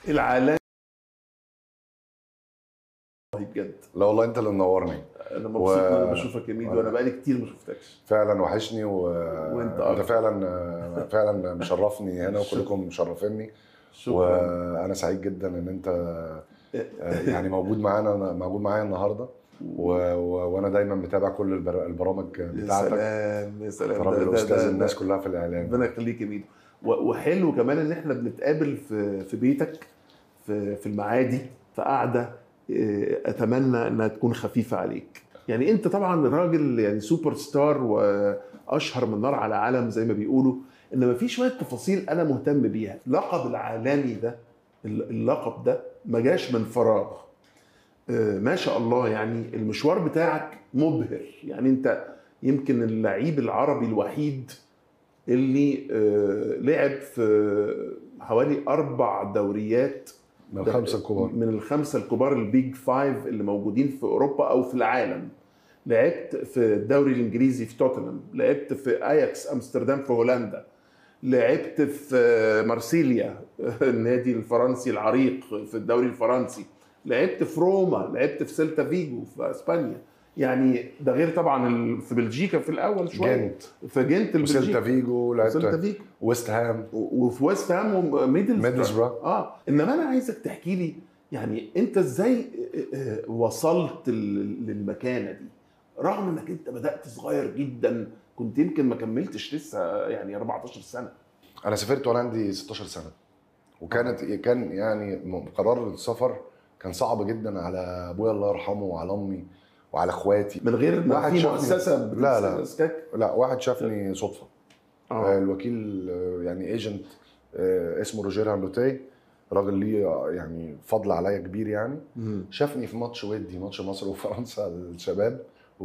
العالمي والله بجد لا والله انت اللي منورني انا مبسوط ان انا و- بشوفك يا ميدو وأنا- وانا بقالي كتير ما شفتكش فعلا وحشني و... وأنت انت أكتر. فعلا فعلا مشرفني هنا وكلكم مشرفيني شكرا وانا سعيد جدا ان انت يعني موجود معانا موجود معايا النهارده و... و... وانا دايما متابع كل البر... البرامج يا بتاعتك سلام يا سلام راجل ده- ده- استاذ ده- الناس ده- كلها في الاعلام ربنا يخليك يا ميدو و- وحلو كمان ان احنا بنتقابل في في بيتك في في المعادي في قعده آه، اتمنى انها تكون خفيفه عليك يعني انت طبعا راجل يعني سوبر ستار واشهر من نار على علم زي ما بيقولوا انما في شويه تفاصيل انا مهتم بيها اللقب العالمي ده اللقب ده ما جاش من فراغ آه، ما شاء الله يعني المشوار بتاعك مبهر يعني انت يمكن اللعيب العربي الوحيد اللي آه، لعب في حوالي اربع دوريات من الخمسه الكبار من الخمسه الكبار البيج فايف اللي موجودين في اوروبا او في العالم لعبت في الدوري الانجليزي في توتنهام لعبت في اياكس امستردام في هولندا لعبت في مارسيليا النادي الفرنسي العريق في الدوري الفرنسي لعبت في روما لعبت في سيلتا فيجو في اسبانيا يعني ده غير طبعا ال- في بلجيكا في الاول شويه جنت في جنت وسيلتا البلجيكي فيجو سيلتا لعبت فيجو ويست هام و- وفي ويست هام وميدلسبرا ميدلسبرا اه انما انا عايزك تحكي لي يعني انت ازاي آه، آه، وصلت لل- للمكانه دي رغم انك انت بدات صغير جدا كنت يمكن ما كملتش لسه يعني 14 سنه انا سافرت وانا عندي 16 سنه وكانت كان يعني م- قرار السفر كان صعب جدا على ابويا الله يرحمه وعلى امي وعلى اخواتي من غير ما واحد في شافني- مؤسسه لا، لا. بتمسكك لا واحد شافني صدفه آه، اه الوكيل آه، يعني ايجنت اسمه روجير هانلوتي راجل ليه آه، يعني فضل عليا كبير يعني مم. شافني في ماتش ودي ماتش مصر وفرنسا الشباب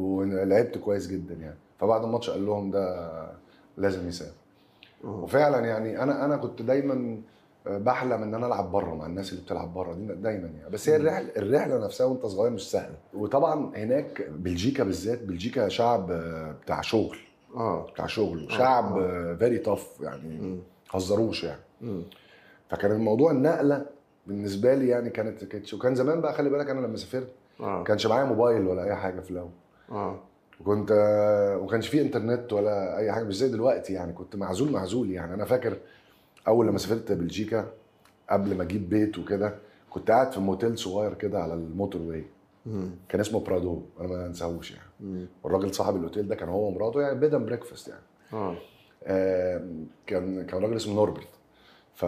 ولعبت كويس جدا يعني فبعد الماتش قال لهم ده لازم يسافر آه. وفعلا يعني انا انا كنت دايما بحلم ان انا العب بره مع الناس اللي بتلعب بره دي دايما يعني بس هي الرحله الرحله نفسها وانت صغير مش سهله وطبعا هناك بلجيكا بالذات بلجيكا شعب آه، بتاع شغل اه بتاع شغل آه، وشعب آه. فيري تاف يعني مم. هزروش يعني مم. فكان الموضوع النقله بالنسبه لي يعني كانت كانت وكان زمان بقى خلي بالك انا لما سافرت اه ما كانش معايا موبايل ولا اي حاجه في الاول اه وكنت وما كانش فيه انترنت ولا اي حاجه مش زي دلوقتي يعني كنت معزول معزول يعني انا فاكر اول لما سافرت بلجيكا قبل ما اجيب بيت وكده كنت قاعد في موتيل صغير كده على الموتور واي مم. كان اسمه برادو انا ما انساهوش يعني مم. والراجل صاحب الاوتيل ده كان هو ومراته يعني بيد اند بريكفاست يعني اه آه، كان كان راجل اسمه نوربرت ف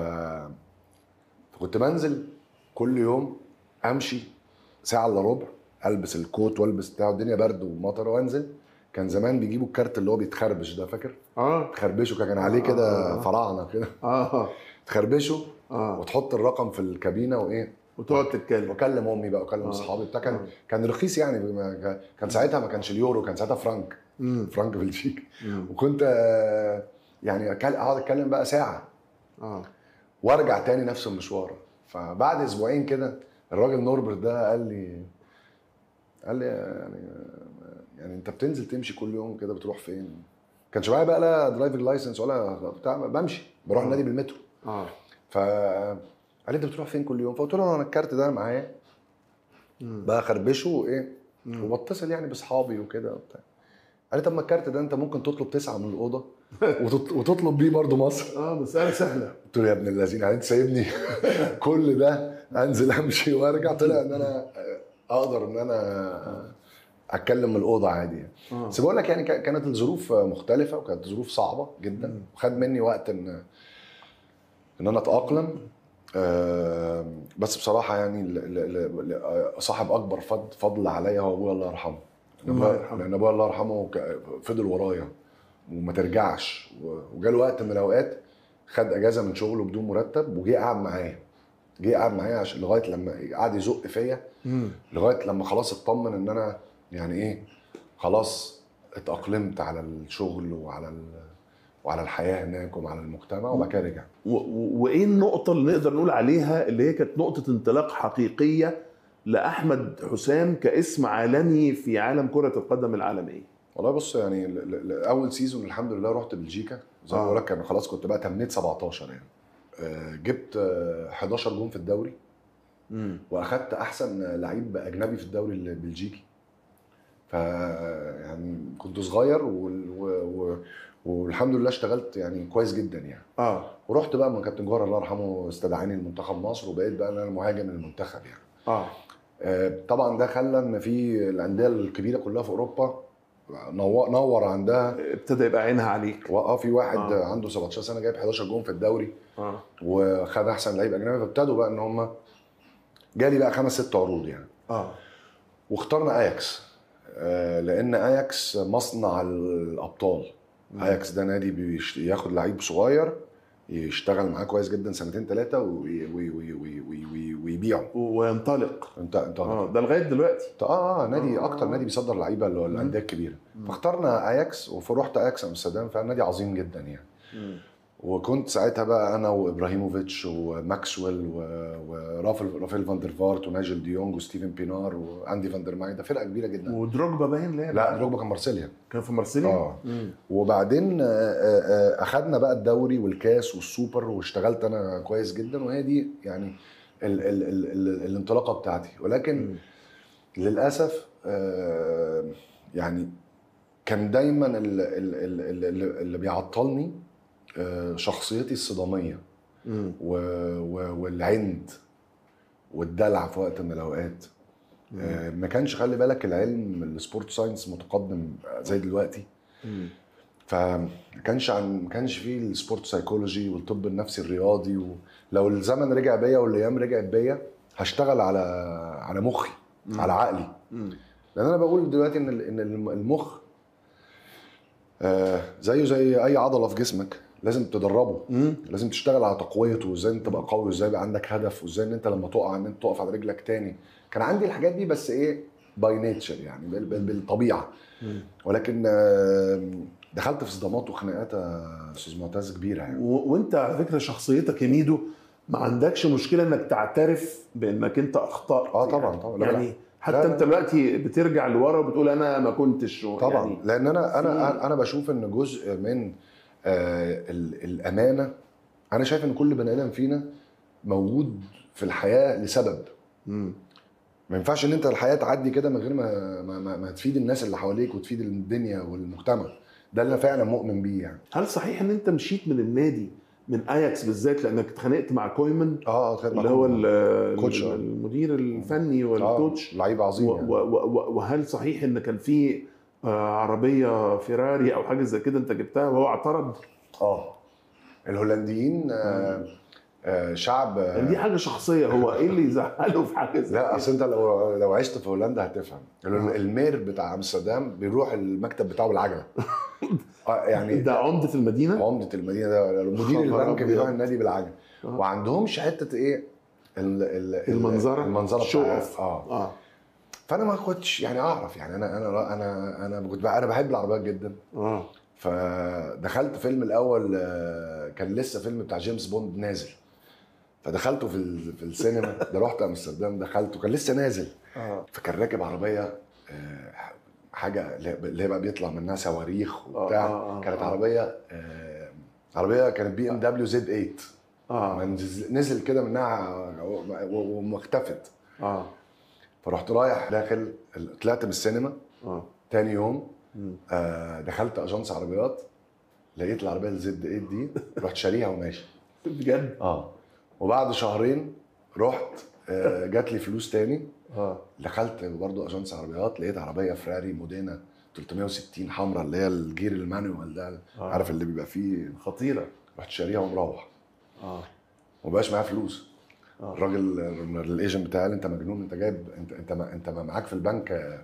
فكنت بنزل كل يوم امشي ساعه الا ربع البس الكوت والبس بتاع الدنيا برد ومطر وانزل كان زمان بيجيبوا الكارت اللي هو بيتخربش ده فاكر اه تخربشه كان عليه كده آه. فراعنه كده اه تخربشه اه وتحط الرقم في الكابينه وايه وتقعد تتكلم واكلم امي بقى واكلم آه. اصحابي بتاع كان آه. كان رخيص يعني ما- كان ساعتها ما كانش اليورو كان ساعتها فرانك مم. فرانك بلجيكي مم. وكنت آه، يعني أكل- اقعد اتكلم بقى ساعه اه وارجع تاني نفس المشوار فبعد اسبوعين كده الراجل نوربرت ده قال لي قال لي يعني يعني انت بتنزل تمشي كل يوم كده بتروح فين؟ كانش معايا بقى لا درايفنج لايسنس ولا بتاع بمشي بروح آه. النادي بالمترو اه ف قال لي انت بتروح فين كل يوم؟ فقلت له انا الكارت ده معايا مم. بخربشه وايه مم. وبتصل يعني باصحابي وكده وبتاع قال لي طب ما الكارت ده انت ممكن تطلب تسعه من الاوضه وتط- وتطلب بيه برضه مصر اه مساله سهله قلت له يا ابن الذين يعني انت سايبني كل ده انزل امشي وارجع طلع ان انا اقدر ان انا اتكلم من الاوضه عادي يعني. اه بس بقول لك يعني كا- كانت الظروف مختلفه وكانت ظروف صعبه جدا مم. وخد مني وقت ان ان انا اتاقلم آم، بس بصراحه يعني ل- ل- ل- ل- صاحب اكبر فض- فضل عليا هو ابويا الله يرحمه الله لأن- يرحمه. لان ابويا الله يرحمه ك- فضل ورايا وما ترجعش و- وجاله وقت من الاوقات خد اجازه من شغله بدون مرتب وجه قعد معايا جه قعد معايا عشان لغايه لما قعد يزق فيا مم. لغايه لما خلاص اطمن ان انا يعني ايه خلاص اتاقلمت على الشغل وعلى ال... وعلى الحياه هناك وعلى المجتمع وبعد كده رجع و- و- وايه النقطة اللي نقدر نقول عليها اللي هي كانت نقطة انطلاق حقيقية لأحمد حسام كاسم عالمي في عالم كرة القدم العالمية؟ والله بص يعني ل- ل- ل- اول سيزون الحمد لله رحت بلجيكا زي ما آه. بقول لك كان خلاص كنت بقى تميت 17 يعني آه، جبت آه، 11 جون في الدوري مم. واخدت احسن لعيب اجنبي في الدوري البلجيكي ف يعني كنت صغير وال... و... و... والحمد لله اشتغلت يعني كويس جدا يعني اه ورحت بقى من كابتن جوهر الله يرحمه استدعاني المنتخب مصر وبقيت بقى انا المهاجم المنتخب يعني اه آه، طبعا ده خلى ان في الانديه الكبيره كلها في اوروبا نور, نور عندها ابتدى يبقى عينها عليك واه في واحد آه. عنده 17 سنه جايب 11 جون في الدوري اه وخد احسن لعيب اجنبي فابتدوا بقى ان هم جالي بقى خمس ست عروض يعني اه واخترنا اياكس آه، لان اياكس مصنع الابطال مم. اياكس ده نادي بيشت- ياخد لعيب صغير يشتغل معاه كويس جدا سنتين ثلاثه ويبيعه وينطلق انت انت اه ده لغايه دلوقتي اه اه نادي آه. اكتر نادي بيصدر لعيبه اللي هو الانديه الكبيره فاخترنا اياكس ورحت اياكس امستردام فنادي عظيم جدا يعني وكنت ساعتها بقى انا وابراهيموفيتش وماكسويل و- ورافل رافيل فاندر فارت وناجل ديونج وستيفن بينار واندي فاندر ماي ده فرقه كبيره جدا ودروجبا باين ليه لا دروجبا كان مارسيليا كان في مارسيليا اه مم. وبعدين آه، آه، آه، اخدنا بقى الدوري والكاس والسوبر واشتغلت انا كويس جدا وهي دي يعني ال ال ال ال الانطلاقه بتاعتي ولكن مم. للاسف آه، يعني كان دايما ال- ال- ال- ال- اللي بيعطلني آه، شخصيتي الصداميه مم. و- و- والعند والدلع في وقت من الاوقات آه، ما كانش خلي بالك العلم السبورت ساينس متقدم زي دلوقتي مم. فما كانش عن ما كانش فيه السبورت سايكولوجي والطب النفسي الرياضي ولو الزمن رجع بيا والايام رجعت بيا هشتغل على على مخي على عقلي مم. لان انا بقول دلوقتي ان ال- ان الم- المخ آه زيه زي اي عضله في جسمك لازم تدربه مم. لازم تشتغل على تقويته وازاي انت تبقى قوي وازاي يبقى عندك هدف وازاي ان انت لما تقع ان انت تقف على رجلك تاني كان عندي الحاجات دي بس ايه باي نيتشر يعني بال- بال- بالطبيعه مم. ولكن آه، دخلت في صدامات وخناقات يا استاذ معتز كبيره يعني و... وانت على فكره شخصيتك يا ميدو ما عندكش مشكله انك تعترف بانك انت اخطات اه طبعا طبعا لا، يعني لا. حتى لا، لا. انت دلوقتي بترجع لورا وبتقول انا ما كنتش طبعا يعني لان انا انا في- انا بشوف ان جزء من آه ال- الامانه انا شايف ان كل بني ادم فينا موجود في الحياه لسبب مم. ما ينفعش ان انت الحياه تعدي كده من غير ما ما, ما, ما تفيد الناس اللي حواليك وتفيد الدنيا والمجتمع ده اللي انا فعلا مؤمن بيه يعني هل صحيح ان انت مشيت من النادي من اياكس بالذات لانك اتخانقت مع كويمن اه خدمة اللي هو ال- كوتش. ال- المدير الفني والكوتش لعيب عظيم و- يعني. و- و- وهل صحيح ان كان في آه، عربيه فيراري او حاجه زي كده انت جبتها وهو اعترض اه الهولنديين آه آه شعب يعني دي حاجه شخصيه هو ايه اللي يزعله في حاجه زي لا كده؟ اصل انت لو لو عشت في هولندا هتفهم المير بتاع امستردام بيروح المكتب بتاعه بالعجله آه، يعني ده عمده المدينه عمده المدينه ده مدير خبر البنك أبيض. بيروح النادي بالعجله آه. وعندهمش حته ايه ال ال المنظره المنظره شو بتاع اوف اه اه فانا ما كنتش يعني اعرف يعني انا انا انا انا كنت بقى انا بحب العربيات جدا اه فدخلت فيلم الاول آه، كان لسه فيلم بتاع جيمس بوند نازل فدخلته في ال- في السينما ده رحت امستردام دخلته كان لسه نازل اه فكان راكب عربيه آه، حاجه اللي هي- اللي هي بقى بيطلع منها صواريخ وبتاع آه، آه، كانت آه. عربيه آه، عربيه كانت بي ام دبليو زد 8 اه نزل- نزل كده منها و- و- واختفت اه فرحت رايح داخل طلعت من السينما اه تاني يوم مم. آه، دخلت اجنس عربيات لقيت العربيه الزد 8 دي رحت شاريها وماشي بجد اه وبعد شهرين رحت آه، جات لي فلوس تاني اه دخلت برضو اجنس عربيات لقيت عربيه فراري مودينا 360 حمراء اللي هي الجير المانيوال ده آه. عارف اللي بيبقى فيه خطيره رحت شاريها ومروح اه ومبقاش معايا فلوس آه. الراجل الايجنت بتاعي قال انت مجنون انت جايب انت انت ما انت ما معاك في البنك آه،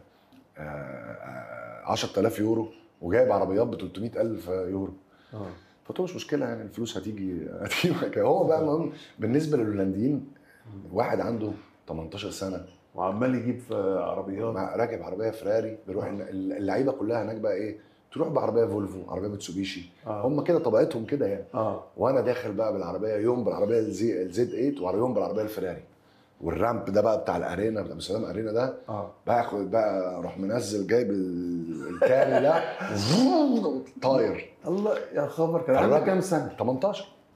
آه، 10000 يورو وجايب عربيات ب 300000 يورو اه فقلت له مش مشكله يعني الفلوس هتيجي هتيجي معاك. هو بقى المهم بالنسبه للهولنديين واحد عنده 18 سنه وعمال يجيب في عربيات مع راكب عربيه فراري بيروح اللعيبه كلها هناك بقى ايه تروح بعربيه فولفو عربيه متسوبيشي آه. هم كده طبيعتهم كده يعني اه وانا داخل بقى بالعربيه يوم بالعربيه الزي الزد 8 ويوم بالعربيه الفراري والرامب ده بقى بتاع الارينا بتاع امستردام ارينا ده اه باخد بقى اروح منزل جايب ال- التاني ده طاير الله يا خبر كان عندك الراجل- كام سنه 18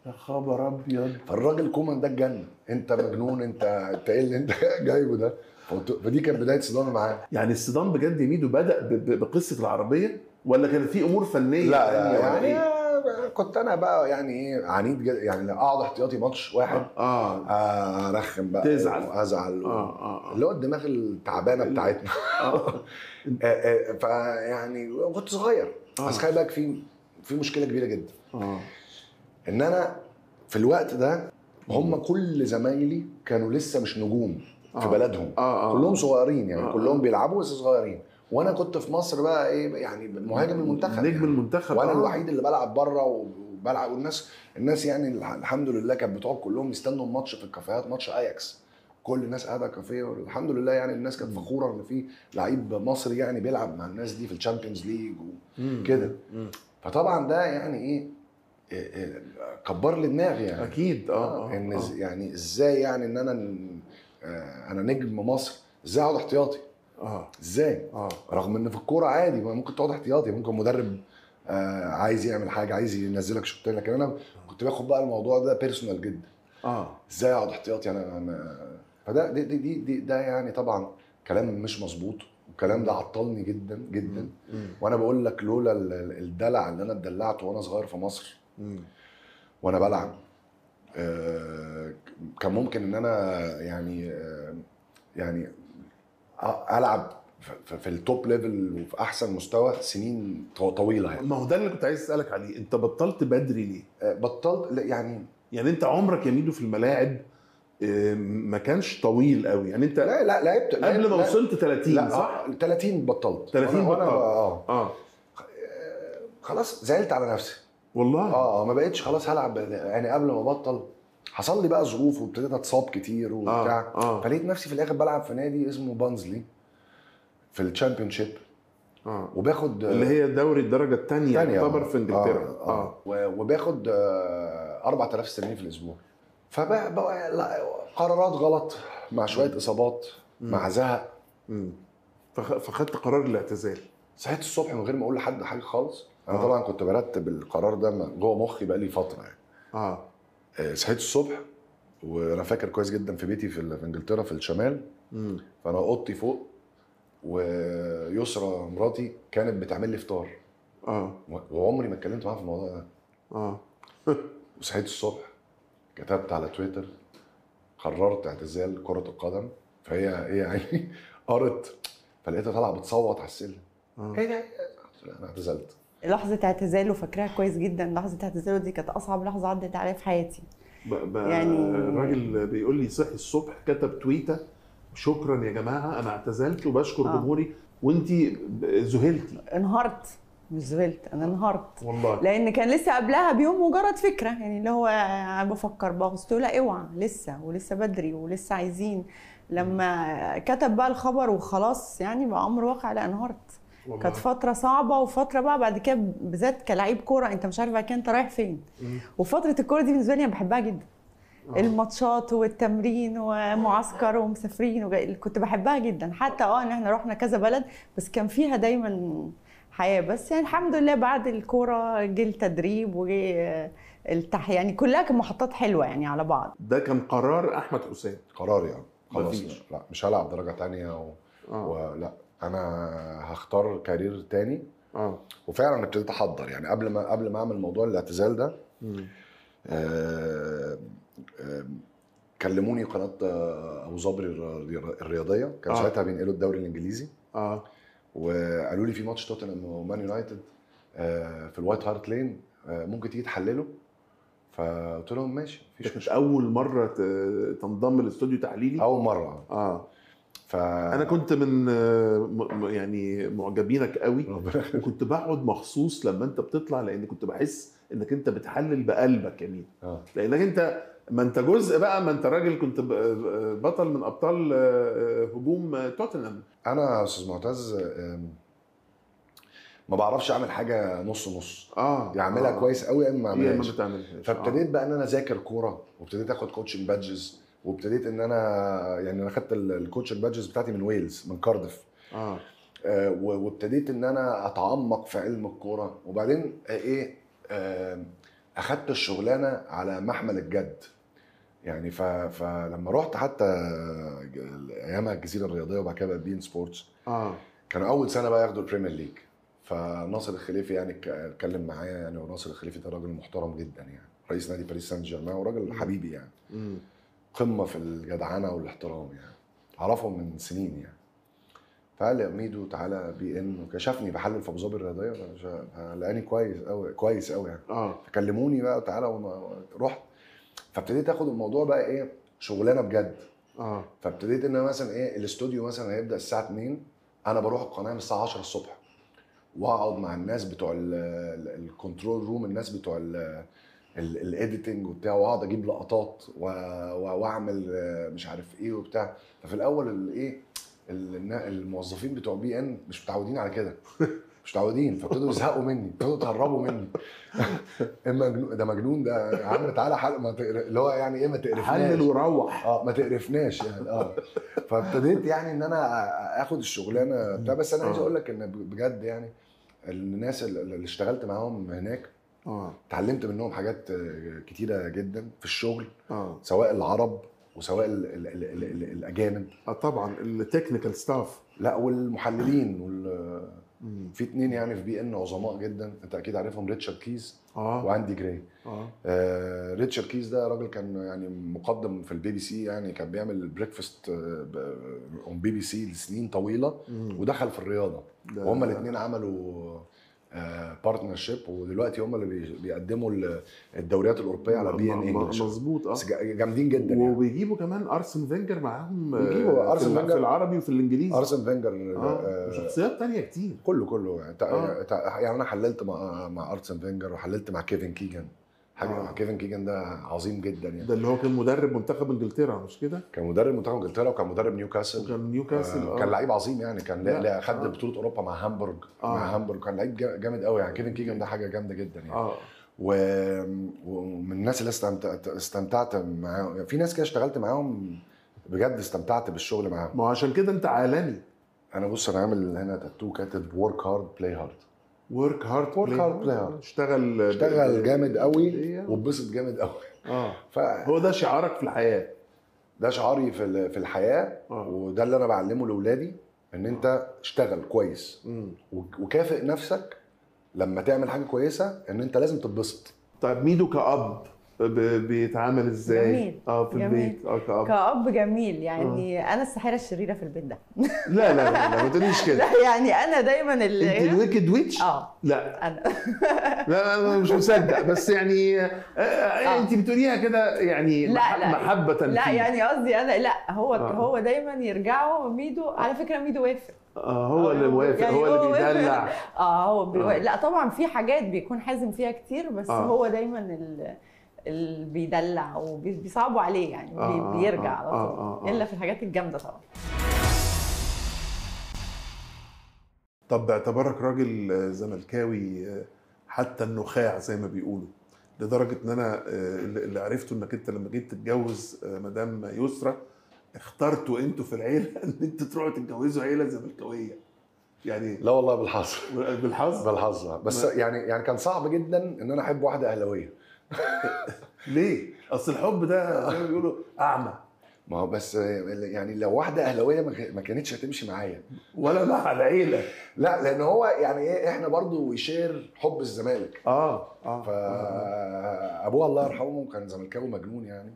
يا خبر ابيض فالراجل كومان ده اتجنن انت مجنون انت انت ايه اللي انت جايبه ده فقلت- فدي كانت بدايه صدامي معاه يعني الصدام بجد يا ميدو بدا ب- ب- بقصه العربيه ولا كانت في امور فنيه لا تانية لا ولا يعني إيه؟ كنت انا بقى يعني ايه عنيد جدا يعني اقعد احتياطي ماتش واحد اه آه، ارخم بقى تزعل. وازعل اه اه اللي هو الدماغ التعبانه بتاعتنا اه آه، آه، فيعني كنت صغير آه. بس خلي بالك في في مشكله كبيره جدا اه ان انا في الوقت ده هم كل زمايلي كانوا لسه مش نجوم في آه. بلدهم اه اه كلهم صغيرين يعني آه. كلهم بيلعبوا بس صغيرين وانا كنت في مصر بقى ايه يعني مهاجم المنتخب نجم يعني. المنتخب وانا آه. الوحيد اللي بلعب بره وبلعب والناس الناس يعني الح- الحمد لله كانت بتقعد كلهم يستنوا الماتش في الكافيهات ماتش اياكس كل الناس قاعده كافيه والحمد لله يعني الناس كانت فخوره ان في لعيب مصري يعني بيلعب مع الناس دي في الشامبيونز ليج مم. وكده مم. فطبعا ده يعني ايه إيه- إيه، كبر لي دماغي يعني اكيد اه اه ان آه. إز- يعني ازاي يعني ان انا ن- آه، انا نجم مصر ازاي اقعد احتياطي اه ازاي اه رغم ان في الكوره عادي ما ممكن تقعد احتياطي ممكن مدرب آه عايز يعمل حاجه عايز ينزلك شوطين لكن انا كنت باخد بقى الموضوع ده بيرسونال جدا اه ازاي اقعد احتياطي انا, أنا فده دي, دي, دي, دي ده يعني طبعا كلام مش مظبوط والكلام ده عطلني جدا جدا مم. وانا بقول لك لولا ال- ال- الدلع اللي انا اتدلعته وانا صغير في مصر مم. وانا بلعب آه، كان ممكن ان انا يعني آه، يعني أ- العب في- في التوب ليفل وفي احسن مستوى سنين طو- طويله يعني ما هو ده اللي كنت عايز اسالك عليه انت بطلت بدري ليه آه، بطلت لا، يعني يعني انت عمرك يا ميدو في الملاعب آه، ما كانش طويل قوي يعني انت لا لا لعبت قبل ما لا- وصلت 30 لا صح صح 30 بطلت 30 وأنا- وأنا بطلت. اه اه خلاص زعلت على نفسي والله اه ما بقتش خلاص هلعب يعني قبل ما ابطل حصل لي بقى ظروف وابتديت اتصاب كتير وبتاع اه اه فلقيت نفسي في الاخر بلعب في نادي اسمه بانزلي في الشامبيون شيب اه وباخد اللي هي دوري الدرجه الثانيه تانية يعتبر آه. في انجلترا اه, آه. و- وباخد آه 4000 استرليني في الاسبوع فبقى بقى لا قرارات غلط مع شويه اصابات مع زهق مم. فخ- فخدت قرار الاعتزال صحيت الصبح من غير ما اقول لحد حاجه خالص انا آه. طبعا كنت برتب القرار ده م- جوه مخي بقى لي فتره يعني اه آه، صحيت الصبح وانا فاكر كويس جدا في بيتي في ال- في انجلترا في الشمال مم. فانا اوضتي فوق ويسرى مراتي كانت بتعمل لي فطار اه و- وعمري ما اتكلمت معاها في الموضوع ده اه وصحيت الصبح كتبت على تويتر قررت اعتزال كرة القدم فهي هي يعني قرت فلقيتها طالعه بتصوت على السلم اه ايه ده قلت لها انا اعتزلت لحظة اعتزاله فاكراها كويس جدا لحظة اعتزاله دي كانت أصعب لحظة عدت عليا في حياتي ب... ب... يعني- الراجل بيقول لي صحي الصبح كتب تويته شكرا يا جماعه انا اعتزلت وبشكر آه. جمهوري وانت ذهلتي انهارت مش زعلت أنا انهارت والله لأن كان لسه قبلها بيوم مجرد فكرة يعني اللي هو أنا بفكر بقى قلت له لا اوعى لسه ولسه بدري ولسه عايزين لما كتب بقى الخبر وخلاص يعني بقى أمر واقع لا انهارت والله كانت فترة صعبة وفترة بقى بعد كده بالذات كلاعب كورة أنت مش عارف بعد كده أنت رايح فين مم. وفترة الكورة دي بالنسبة لي أنا بحبها جدا آه. الماتشات والتمرين ومعسكر ومسافرين وجاي. كنت بحبها جدا حتى اه ان احنا رحنا كذا بلد بس كان فيها دايما حياه بس يعني الحمد لله بعد الكوره جه التدريب وجه التح يعني كلها كانت محطات حلوه يعني على بعض ده كان قرار احمد حسام قراري يعني خلاص مفيش. لا مش هلعب درجه تانية و... اه ولا انا هختار كارير تاني اه وفعلا ابتديت احضر يعني قبل ما قبل ما اعمل موضوع الاعتزال ده مم. آه، آه، كلموني قناه آه، ابو ظبي الر- الرياضيه كان آه. ساعتها بينقلوا الدوري الانجليزي اه وقالوا لي في ماتش توتنهام ومان يونايتد آه، في الوايت هارت لين آه، ممكن تيجي تحلله فقلت لهم ماشي مفيش كانت مشكله اول مره ت- تنضم لاستوديو تحليلي اول مره اه ف انا كنت من آه، م- م- يعني معجبينك قوي ربنا وكنت بقعد مخصوص لما انت بتطلع لان كنت بحس انك انت بتحلل بقلبك يا مين آه. لانك انت ما انت جزء بقى ما انت راجل كنت ب- بطل من ابطال آه، هجوم توتنهام انا يا استاذ معتز آم، ما بعرفش اعمل حاجه نص نص اه يعملها آه. كويس قوي يا اما ما هي ما اعملهاش بتعملهاش فابتديت بقى ان انا اذاكر كوره وابتديت اخد كوتشنج بادجز وابتديت ان انا يعني انا خدت الكوتشنج بادجز بتاعتي من ويلز من كاردف اه آه، و- وابتديت ان انا اتعمق في علم الكوره وبعدين آه، ايه آه، اخدت الشغلانه على محمل الجد يعني ف... فلما رحت حتى ايامها الجزيره الرياضيه وبعد كده بقى بين سبورتس اه كانوا اول سنه بقى ياخدوا البريمير ليج فناصر الخليفي يعني ك- اتكلم معايا يعني وناصر الخليفي ده راجل محترم جدا يعني رئيس نادي باريس سان جيرمان وراجل حبيبي يعني مم. قمه في الجدعنه والاحترام يعني اعرفهم من سنين يعني فقال لي يا ميدو تعالى بي ان وكشفني بحلل في ابو ظبي الرياضيه فش- لقاني كويس قوي كويس قوي يعني اه فكلموني بقى تعالى وما- رحت فابتديت اخد الموضوع بقى ايه شغلانه بجد اه فابتديت ان أنا مثلا ايه الاستوديو مثلا هيبدا الساعه 2 انا بروح القناه من الساعه 10 الصبح واقعد مع الناس بتوع الكنترول روم الناس بتوع الايديتنج وبتاع واقعد اجيب لقطات و- و- واعمل آه، مش عارف ايه وبتاع ففي الاول الايه النا- الموظفين بتوع بي ان مش متعودين على كده مش متعودين فابتدوا يزهقوا مني ابتدوا يتهربوا مني المجنون ده مجنون ده يا عم تعالى حل ما تقر... اللي هو يعني ايه ما تقرفناش حلل وروح اه ما تقرفناش يعني اه فابتديت يعني ان انا اخد الشغلانه بتاع بس انا عايز آه. اقول لك ان بجد يعني الناس اللي اللي اشتغلت معاهم هناك اه اتعلمت منهم حاجات آه، كتيره جدا في الشغل اه سواء العرب وسواء ال ال ال ال ال الاجانب اه طبعا التكنيكال ستاف لا والمحللين وال في اتنين يعني في بي ان عظماء جدا انت اكيد عارفهم ريتشارد كيز اه واندي جراي اه آه ريتشارد كيز ده راجل كان يعني مقدم في البي بي سي يعني كان بيعمل البريكفاست اون بي بي سي لسنين طويله مم. ودخل في الرياضه ده- وهم الاثنين عملوا بارتنرشيب ودلوقتي هم اللي بي- بيقدموا ال- الدوريات الاوروبيه على بي ان م- م- انجلش مظبوط اه بس جا- جامدين جدا يعني وبيجيبوا كمان ارسن فينجر معاهم آه، بيجيبوا في أرسن ال- فينجر. في العربي وفي الانجليزي ارسن فينجر اه آه، وشخصيات تانية كتير كله كله يعني, تع- آه. تع- يعني انا حللت مع مع ارسن فينجر وحللت مع كيفن كيجان حاجه آه. مع كيفن كيجان ده عظيم جدا يعني ده اللي هو كان مدرب منتخب انجلترا مش كده؟ كان مدرب منتخب انجلترا وكان مدرب نيوكاسل وكان نيوكاسل آه اه كان لعيب عظيم يعني كان لا. لا لا خد آه. بطوله اوروبا مع هامبورج آه. مع هامبورج كان لعيب جا- جامد قوي يعني كيفن كيجان ده حاجه جامده جدا يعني اه و... ومن الناس اللي استمتعت استمتعت معاهم يعني في ناس كده اشتغلت معاهم بجد استمتعت بالشغل معاهم ما هو عشان كده انت عالمي انا بص انا عامل هنا تاتو كاتب ورك هارد بلاي هارد ورك هارد Work hard, play hard. اشتغل اشتغل جامد قوي إيه. واتبسط جامد قوي اه فده هو ده شعارك في الحياه شعاري في ال- في الحياه آه. وده اللي انا بعلمه لاولادي ان انت اشتغل كويس مم. وك- وكافئ نفسك لما تعمل حاجه كويسه ان انت لازم تتبسط طيب ميدو كأب ب- بيتعامل ازاي؟ جميل. اه في جميل. البيت اه كأب كأب جميل يعني انا الساحره الشريره في البيت ده لا لا لا, لا ما تقوليش كده لا يعني انا دايما انت ال الويكد ويتش؟ اه لا انا لا انا مش مصدق بس يعني آه، آه. انت بتقوليها كده يعني لا، مح- لا. محبة لا فيه. يعني قصدي انا لا هو آه. هو دايما يرجعوا ميدو على فكره ميدو وافق اه هو اللي آه، موافق يعني هو اللي هو وافق. بيدلع اه هو بي... آه. لا طبعا في حاجات بيكون حازم فيها كتير بس آه. هو دايما ال... اللي بيدلع وبيصعبوا عليه يعني آه، بي... آه، بيرجع آه، على آه، طول آه، آه. الا في الحاجات الجامده طبعا طب باعتبارك راجل آه، زملكاوي آه، حتى النخاع زي ما بيقولوا لدرجه ان انا آه، اللي اللي عرفته انك انت لما جيت تتجوز آه، مدام يسرى اخترتوا انتوا في العيله ان انتوا تروحوا تتجوزوا عيله زملكاويه يعني لا والله بالحظ بالحظ بالحظ بس ما- يعني يعني كان صعب جدا ان انا احب واحده اهلاويه ليه؟ اصل الحب ده زي ما بيقولوا اعمى ما هو بس يعني لو واحده اهلاويه ما كا- ما كانتش هتمشي معايا ولا مع العيله لا لان هو يعني ايه احنا برضو ويشير حب الزمالك اه اه فابوها الله يرحمه كان زملكاوي مجنون يعني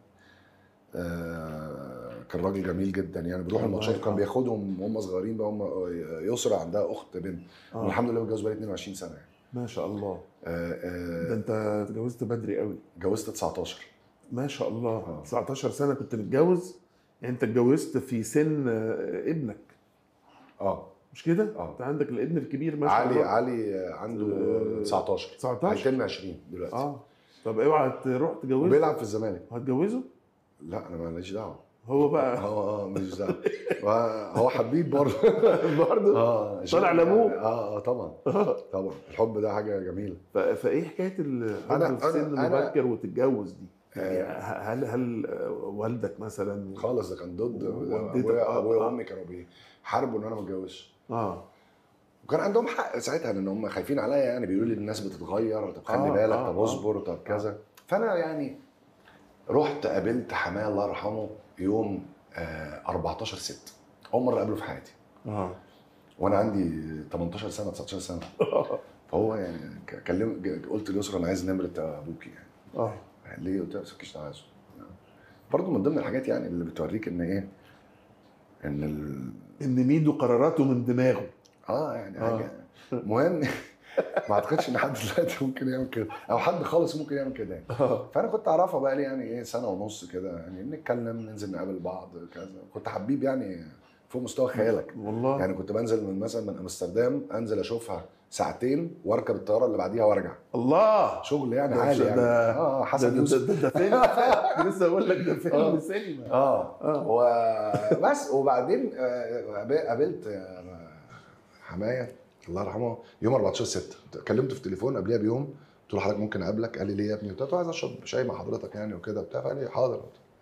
آه، كان راجل جميل جدا يعني بيروح الله الماتشات يرحمه. كان بياخدهم وهم صغيرين بقى هم يسرى عندها اخت بنت آه. والحمد لله متجوز بقالي 22 سنه يعني ما شاء الله آه، ده آه، انت اتجوزت بدري قوي اتجوزت 19 ما شاء الله آه. 19 سنه كنت متجوز يعني انت اتجوزت في سن آه، ابنك اه مش كده؟ آه. انت عندك الابن الكبير ما شاء علي الله علي عنده آه، 19 19 هيتم 20 دلوقتي اه طب اوعى تروح تجوزه وبيلعب في الزمالك هتجوزه؟ لا انا ماليش دعوه هو بقى اه اه ماليش دعوه هو- هو حبيب برضه برضه اه طالع لأبوه. اه اه طبعا طبعا الحب ده حاجه جميله ف- فايه حكايه الحب أنا- في سن أنا- أنا- مبكر وتتجوز دي؟ يعني آه. هل هل والدك مثلا خالص ده كان ضد والدتك، ابويا آه، ابويا آه. وامي كانوا بيحاربوا ان انا ما اتجوزش اه وكان عندهم حق ساعتها لان هم خايفين عليا يعني بيقولوا لي الناس بتتغير طب خلي آه، بالك آه، طب آه. اصبر طب كذا فانا يعني رحت قابلت حماه الله يرحمه يوم آه 14 6 اول مره اقابله في حياتي اه وانا عندي 18 سنه 19 سنه فهو يعني ك- كلم ج- قلت ليسرا انا عايز نمره ابوكي يعني اه قال ليه قلت له مش عايزه برضه من ضمن الحاجات يعني اللي بتوريك ان ايه ان ال... ان ميدو قراراته من دماغه اه يعني آه. حاجه مهم ما اعتقدش ان حد دلوقتي ممكن يعمل كده او حد خالص ممكن يعمل كده يعني. اه فانا كنت اعرفها بقى لي يعني ايه سنه ونص كده يعني نتكلم ننزل نقابل بعض كذا كنت حبيب يعني فوق مستوى خيالك والله يعني كنت بنزل من مثلا من امستردام انزل اشوفها ساعتين واركب الطياره اللي بعديها وارجع الله شغل يعني ده- عالي يعني ده- اه ده حسن ده, يوسف ده, ده فيلم كنت لسه اقول لك ده فيلم آه. سينما اه آه. وبس وبعدين آه، قاب- قابلت آه، حمايه الله يرحمه يوم 14 6 كلمته في التليفون قبلها بيوم قلت له حضرتك ممكن اقابلك قال لي ليه يا ابني قلت له عايز اشرب شاي مع حضرتك يعني وكده وبتاع فقال لي حاضر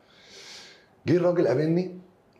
جه الراجل قابلني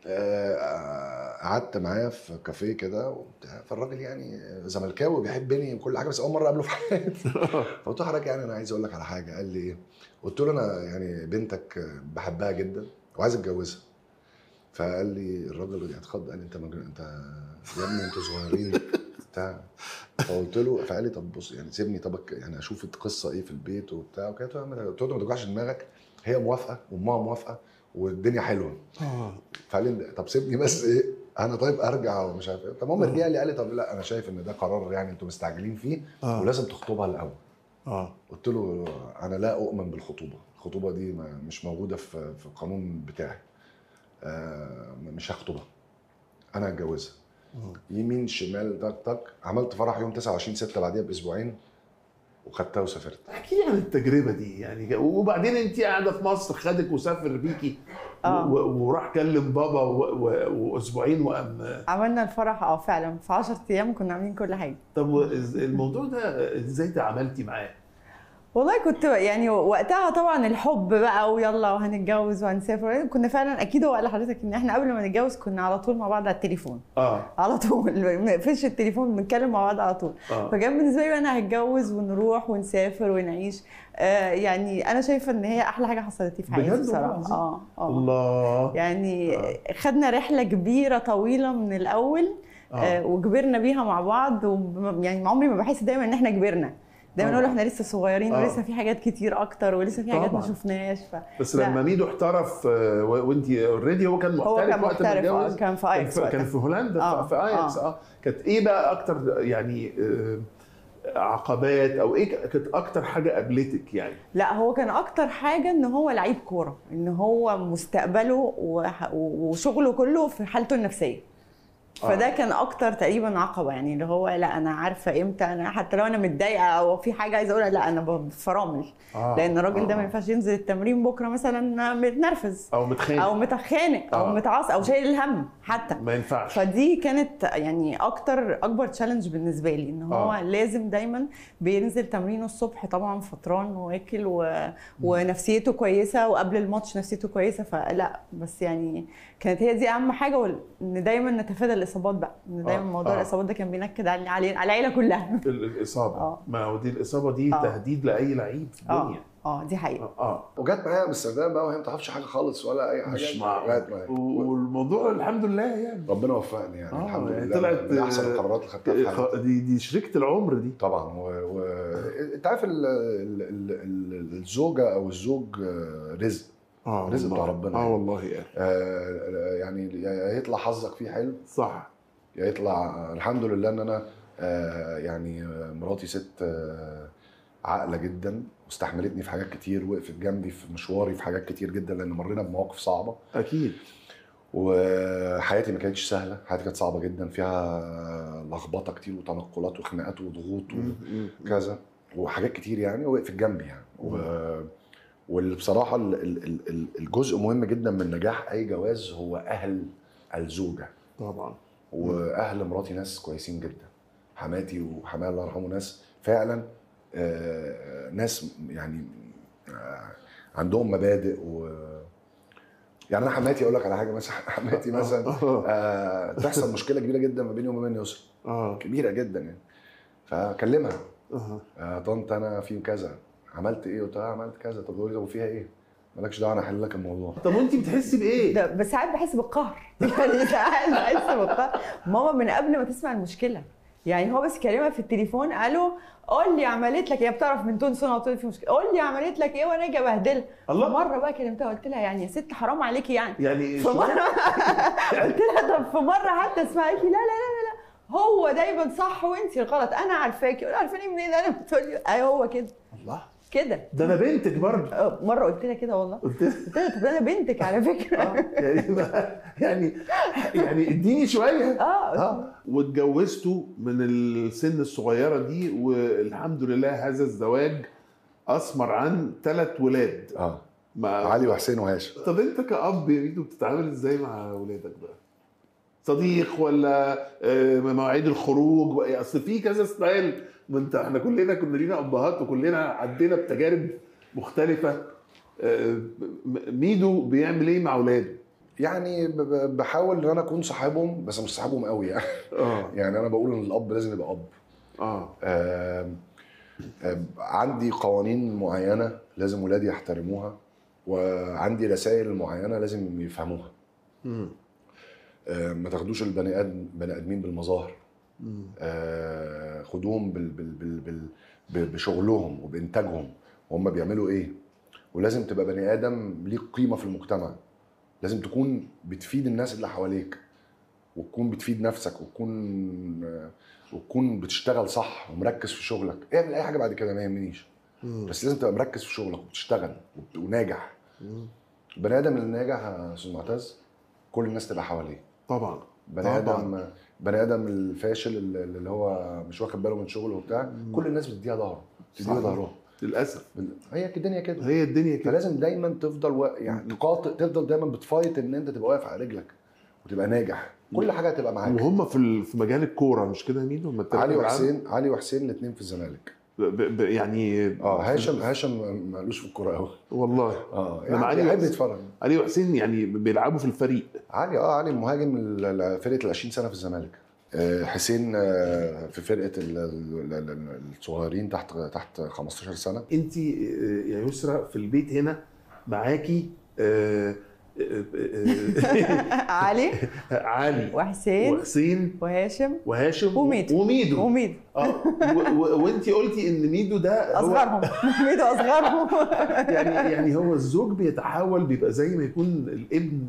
آه، قعدت معاه في كافيه كده وبتاع فالراجل يعني زملكاوي بيحبني وكل حاجه بس اول مره اقابله في حياتي فقلت له حضرتك يعني انا عايز اقول لك على حاجه قال لي ايه قلت له انا يعني بنتك بحبها جدا وعايز اتجوزها فقال لي الراجل يعني اتخض قال لي انت مجنون انت يا ابني انتوا صغيرين بتاع فقلت له فقال لي طب بص يعني سيبني طب أك- يعني اشوف القصه ايه في البيت وبتاع وكده قلت له يا عم قلت له ما توجعش دماغك هي موافقه وامها موافقه والدنيا حلوه اه فقال لي طب سيبني بس ايه انا طيب ارجع ومش عارف ايه فالمهم رجع لي قال لي طب لا انا شايف ان ده قرار يعني انتوا مستعجلين فيه اه ولازم تخطبها الاول اه قلت له انا لا اؤمن بالخطوبه الخطوبه دي ما مش موجوده في في القانون بتاعي آه مش هخطبها انا هتجوزها يمين شمال تك تك عملت فرح يوم 29 6 بعديها باسبوعين وخدتها وسافرت احكي لي عن التجربه دي يعني وبعدين انت قاعده في مصر خدك وسافر بيكي آه. و- وراح كلم بابا و- و- واسبوعين وقام عملنا الفرح اه فعلا في 10 ايام كنا عاملين كل حاجه طب و- إز- الموضوع ده ازاي تعاملتي معاه؟ والله كنت يعني وقتها طبعا الحب بقى ويلا وهنتجوز وهنسافر كنا فعلا اكيد هو قال لحضرتك ان احنا قبل ما نتجوز كنا على طول مع بعض على التليفون اه على طول ما نقفلش التليفون بنتكلم مع بعض على طول اه فكان بالنسبه لي انا هتجوز ونروح ونسافر ونعيش آه يعني انا شايفه ان هي احلى حاجه حصلت لي في حياتي بجد والله بصراحه العظيم؟ اه اه الله يعني آه. خدنا رحله كبيره طويله من الاول آه. آه. وكبرنا بيها مع بعض وب- يعني عمري ما بحس دايما ان احنا كبرنا دايما طبعا. نقول احنا لسه صغيرين آه. ولسه في حاجات كتير اكتر ولسه في حاجات ما طبعا. شفناش ف... بس لا. لما ميدو احترف آه، و- وانت اوريدي هو كان محترف هو كان وقت ما محترف آه، اتجوز كان في كان اياكس في, كان وقتها في هولندا آه، في اياكس اه كانت ايه بقى اكتر يعني آه، عقبات او ايه كانت اكتر حاجه قابلتك يعني لا هو كان اكتر حاجه ان هو لعيب كوره ان هو مستقبله وح- وشغله كله في حالته النفسيه فده كان اكتر تقريبا عقبه يعني اللي هو لا انا عارفه امتى انا حتى لو انا متضايقه او في حاجه عايزه اقولها لا انا فرامل آه. لان الراجل ده آه. ما ينفعش ينزل التمرين بكره مثلا متنرفز او متخانق او متخانق او آه. متعصب او شايل الهم حتى ما ينفعش فدي كانت يعني اكتر اكبر تشالنج بالنسبه لي ان هو آه. آه. لازم دايما بينزل تمرينه الصبح طبعا فطران واكل و... ونفسيته كويسه وقبل الماتش نفسيته كويسه فلا بس يعني كانت هي دي اهم حاجه وال- ان دايما نتفادى الاصابات بقى ان دايما آه. موضوع آه. الاصابات ده كان بينكد على على على العيله كلها ال- الاصابه آه. ما هو دي الاصابه دي آه. تهديد لاي لعيب في اه الدنيا اه دي حقيقه اه, آه. وجت معايا امستردام بقى وهي ما تعرفش حاجه خالص ولا اي حاجه مش جت معقول معايا و- والموضوع الحمد لله يعني ربنا وفقني يعني آه، الحمد يعني لله طلعت- من احسن القرارات اللي خدتها في حياتي خ- دي دي شريكه العمر دي طبعا و... و... انت عارف ال... ال... ال... ال... الزوجه او الزوج آه، رزق اه رزق والله. بتاع ربنا اه يعني. والله يعني آه، يعني يا يطلع حظك فيه حلو صح يا يطلع الحمد لله ان انا آه، يعني آه، مراتي ست آه، عاقله جدا واستحملتني في حاجات كتير وقفت جنبي في مشواري في حاجات كتير جدا لان مرينا بمواقف صعبه اكيد وحياتي ما كانتش سهله حياتي كانت صعبه جدا فيها لخبطه كتير وتنقلات وخناقات وضغوط وكذا وحاجات كتير يعني وقفت جنبي يعني و... واللي بصراحه ال- ال- ال- ال- الجزء مهم جدا من نجاح اي جواز هو اهل الزوجه طبعا واهل مراتي ناس كويسين جدا حماتي وحماية الله يرحمه ناس فعلا آه، ناس يعني آه، عندهم مبادئ و يعني انا حماتي اقول لك على حاجه مثلا حماتي مثلا آه، تحصل مشكله كبيره جدا ما بيني وما بين يسرا اه كبيره جدا يعني فاكلمها آه. آه، طنط انا في كذا عملت ايه قلت لها عملت كذا طب تقول لي طب فيها ايه مالكش دعوه انا احل لك الموضوع طب وانت بتحسي بايه؟ ده بس ساعات بحس بالقهر يعني ساعات بحس بالقهر ماما من قبل ما تسمع المشكله يعني هو بس كلمه في التليفون الو قول لي عملت لك هي بتعرف من تون سنه قلت في مشكله قول لي عملت لك ايه وانا اجي ابهدلها الله. مره بقى كلمتها قلت لها يعني يا ست حرام عليكي يعني يعني في مره قلت لها طب في مره حتى اسمعي لا لا لا لا لا هو دايما صح وانت غلط انا عارفاكي قلت عارفاني منين انا بتقولي ايوه هو كده الله كده ده انا بنتك برضه آه، مره قلت لها كده والله قلت لها قلت لها طب انا بنتك على فكره آه، يعني ما- يعني يعني اديني شويه اه اه واتجوزتوا من السن الصغيره دي والحمد لله هذا الزواج اثمر عن ثلاث ولاد اه مع علي وحسين وهاشم طب انت كأب يا ميدو بتتعامل ازاي مع ولادك بقى؟ صديق ولا آه، مواعيد الخروج بقى؟ اصل في كذا ستايل ما انت احنا كلنا كنا لينا ابهات وكلنا عدينا بتجارب مختلفه آه، م- ميدو بيعمل ايه مع اولاده؟ يعني ب- ب- بحاول ان انا اكون صاحبهم بس مش صاحبهم قوي يعني اه يعني انا بقول ان الاب لازم يبقى اب اه آم، آم، عندي قوانين معينه لازم ولادي يحترموها وعندي رسائل معينه لازم يفهموها مم. آم، ما تاخدوش البني ادم بني ادمين بالمظاهر مم. آه، خدوهم بال بال بال بال ب- بشغلهم وبانتاجهم وهم بيعملوا ايه ولازم تبقى بني ادم ليك قيمه في المجتمع لازم تكون بتفيد الناس اللي حواليك وتكون بتفيد نفسك وتكون آه، وتكون بتشتغل صح ومركز في شغلك اعمل اي حاجه بعد كده ما يهمنيش مم. بس لازم تبقى مركز في شغلك وبتشتغل وبت- وناجح مم. البني ادم اللي ناجح يا استاذ معتز كل الناس تبقى حواليه طبعا بني طبعاً. ادم بني ادم الفاشل اللي اللي هو مش واخد باله من شغله وبتاع كل الناس بتديها ظهره بتديها صح. ظهرها للاسف بال- هي الدنيا كده هي الدنيا كده فلازم دايما تفضل و... يعني تقاطع تفضل دايما بتفايت ان انت تبقى واقف على رجلك وتبقى ناجح كل حاجه هتبقى معاك وهم في ال- في مجال الكوره مش كده يا ميدو؟ لما التلاتة علي بيلعبوا؟ وحسين علي وحسين الاثنين في الزمالك ب- ب- يعني اه هاشم هاشم مالوش في الكوره قوي والله اه لما يعني علي يحب وحسين- يتفرج علي وحسين يعني بيلعبوا في الفريق علي اه علي مهاجم ال- ال- فرقه ال 20 سنه في الزمالك آه، حسين آه، في فرقه ال- ال- ال- الصغيرين تحت تحت 15 سنه انت يا يسرا في البيت هنا معاكي آه، آه، آه، علي آه، علي وحسين وحسين وهاشم وهاشم وميدو. وميدو وميدو اه وانت قلتي ان ميدو ده هو اصغرهم ميدو اصغرهم يعني يعني هو الزوج بيتحول بيبقى زي ما يكون الابن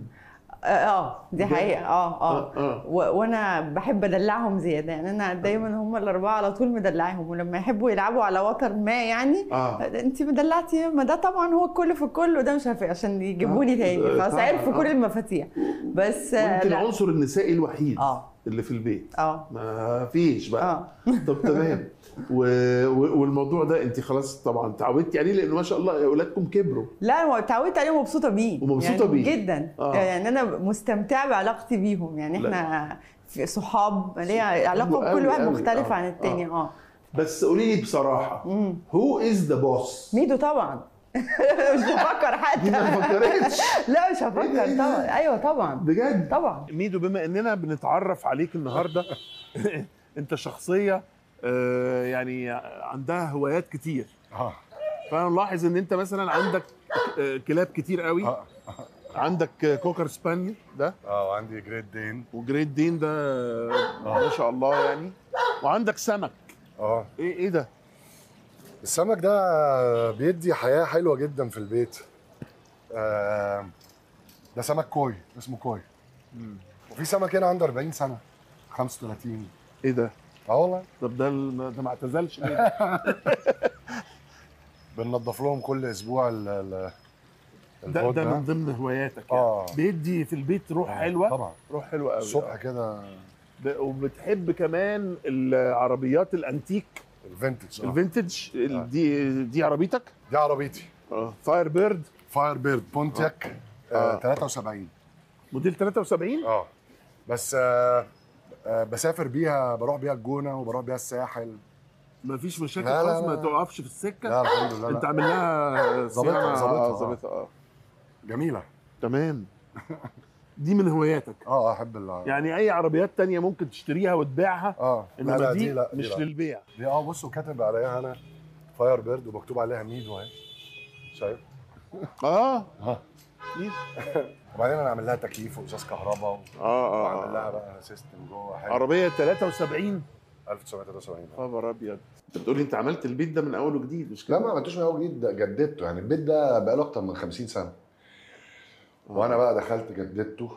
اه دي بجد؟ حقيقه اه اه اه و- وانا بحب ادلعهم زياده يعني انا دايما هم الاربعه على طول مدلعهم ولما يحبوا يلعبوا على وتر ما يعني اه انت مدلعتي ما ده طبعا هو الكل في الكل وده مش عارف إيه، عشان يجيبوني آه. تاني آه، خلاص طبعاً، عرفوا آه. كل المفاتيح بس آه، وانت لا. العنصر النسائي الوحيد اه اللي في البيت اه ما فيش بقى اه طب تمام و... و- والموضوع ده انت خلاص طبعا تعودتي عليه لانه ما شاء الله اولادكم كبروا لا انا اتعودت عليه ومبسوطه بيه ومبسوطة يعني بيه. جدا آه. يعني انا مستمتعه بعلاقتي بيهم يعني لا. احنا في صحاب ليها حلو علاقه أوي بكل واحد أوي. مختلف آه. عن التاني اه بس قولي لي بصراحه مم. هو از ذا بوس ميدو طبعا مش بفكر حتى دي ما فكرتش لا مش إيه هفكر ده؟ طبعا ايوه طبعا بجد طبعا ميدو بما اننا بنتعرف عليك النهارده انت شخصيه آه، يعني عندها هوايات كتير اه فانا ملاحظ ان انت مثلا عندك آه، كلاب كتير قوي اه عندك آه، كوكر سبانيل ده اه وعندي جريت دين وجريت دين ده آه، ما شاء الله يعني وعندك سمك اه ايه ايه ده السمك ده بيدي حياه حلوه جدا في البيت آه، ده سمك كوي اسمه كوي وفي سمك هنا عنده 40 سنه 35 ايه ده اه والله طب ده ال- ده ما اعتزلش ليه؟ بننضف لهم كل اسبوع ال ال ده البوت ده من ضمن هواياتك يعني اه بيدي في البيت روح حلوه طبعا روح حلوه قوي الصبح كده ب- وبتحب كمان العربيات الانتيك الفينتج آه. الفينتج ال- آه. دي دي عربيتك دي عربيتي اه فاير بيرد فاير بيرد بونتياك آه. آه. 73 موديل 73 اه بس آه آه بسافر بيها بروح بيها الجونه وبروح بيها الساحل مفيش مشاكل لا، لا، خالص ما لا. تقفش في السكه لا الحمد لله انت لا. عامل لها ظابطها- صيانة- ظابطها، آه، آه. ظابطها اه جميله تمام دي من هواياتك اه احب ال يعني اي عربيات تانية ممكن تشتريها وتبيعها اه لا انما لا دي, دي لا مش دي لا. للبيع دي اه بصوا كاتب عليها انا فاير بيرد ومكتوب عليها ميدو اهي شايف اه اه أكيد. وبعدين انا اعمل لها تكييف وازاز كهرباء اه اه, واعمل لها آه. بقى سيستم جوه حلو عربيه 73 1973 خبر ابيض انت بتقولي انت عملت البيت ده من اول وجديد مش لا كده؟ ما عملتوش من اول جديد ده جددته يعني البيت ده بقاله اكتر من 50 سنه وانا بقى دخلت جددته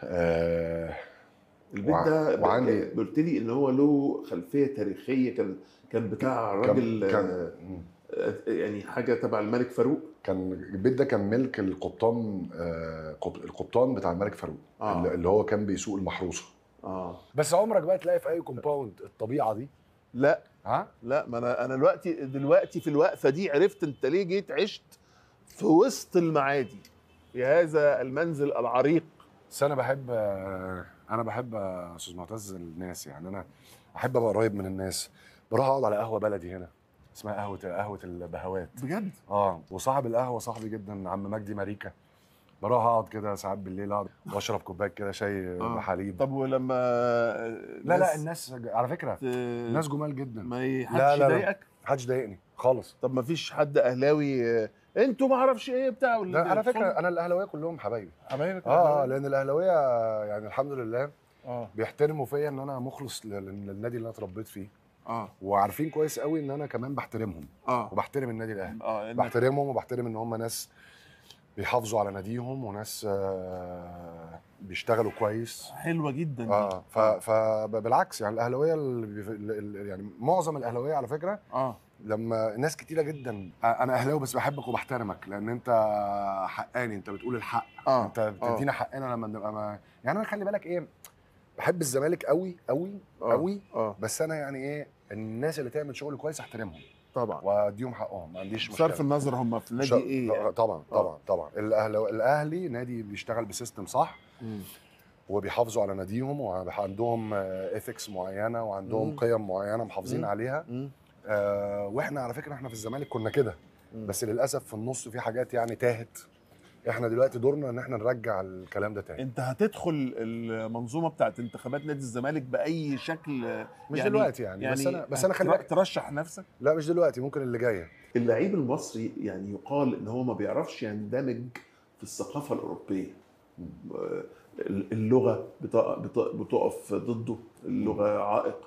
آه البيت وع- ده وعندي- قلت لي ان هو له خلفيه تاريخيه كان كان بتاع راجل كان كان, آه، مم. آه، يعني حاجه تبع الملك فاروق كان البيت ده كان ملك القبطان آه قب- القبطان بتاع الملك فاروق آه. اللي- اللي هو كان بيسوق المحروسه اه بس عمرك بقى تلاقي في اي كومباوند الطبيعه دي لا ها لا ما انا انا دلوقتي دلوقتي في الوقفه دي عرفت انت ليه جيت عشت في وسط المعادي في هذا المنزل العريق بس انا بحب انا بحب يا استاذ معتز الناس يعني انا احب ابقى قريب من الناس بروح اقعد على قهوه بلدي هنا اسمها قهوه قهوه البهوات بجد اه وصاحب القهوه صاحبي جدا عم مجدي ماريكا بروح اقعد كده ساعات بالليل اقعد واشرب كوبايه كده شاي آه. بحليب طب ولما لا لا الناس على فكره الناس الناس جمال جدا ما ي- لا، حدش لا، لا. يضايقك محدش ضايقني خالص طب ما فيش حد اهلاوي آه، انتوا ما اعرفش ايه بتاع لا على فكره انا الاهلاويه كلهم حبايبي حبايبك اه اه الأهلاوية؟ لان الاهلاويه يعني الحمد لله اه بيحترموا فيا ان انا مخلص لل- للنادي اللي انا اتربيت فيه اه وعارفين كويس قوي ان انا كمان بحترمهم اه وبحترم النادي الاهلي اه إنك- بحترمهم وبحترم ان هم ناس بيحافظوا على ناديهم وناس آه، بيشتغلوا كويس حلوه جدا دي. اه ف- فبالعكس يعني الاهلاويه اللي بيف- ال- يعني معظم الاهلاويه على فكره اه لما ناس كتيره جدا آه، انا اهلاوي بس بحبك وبحترمك لان انت حقاني انت بتقول الحق اه انت بتدينا حقنا لما بنبقى ما يعني انا خلي بالك ايه بحب الزمالك قوي قوي آه. قوي اه بس انا يعني ايه الناس اللي تعمل شغل كويس احترمهم طبعا واديهم حقهم ما عنديش مشكله بصرف النظر هم في نادي شا- ايه يعني. طبعا طبعا طبعا الاهلي الاهلي نادي بيشتغل بسيستم صح مم. وبيحافظوا على ناديهم وعندهم ايثكس معينه وعندهم مم. قيم معينه محافظين مم. عليها مم. آه واحنا على فكره احنا في الزمالك كنا كده مم. بس للاسف في النص في حاجات يعني تاهت احنا دلوقتي دورنا ان احنا نرجع الكلام ده تاني انت هتدخل المنظومه بتاعت انتخابات نادي الزمالك باي شكل مش دلوقتي يعني, بس انا بس انا خلي هتر- بالك ترشح نفسك لا مش دلوقتي ممكن اللي جايه اللعيب المصري يعني يقال ان هو ما بيعرفش يندمج في الثقافه الاوروبيه آه، اللغه بت- بت- بتقف ضده اللغه عائق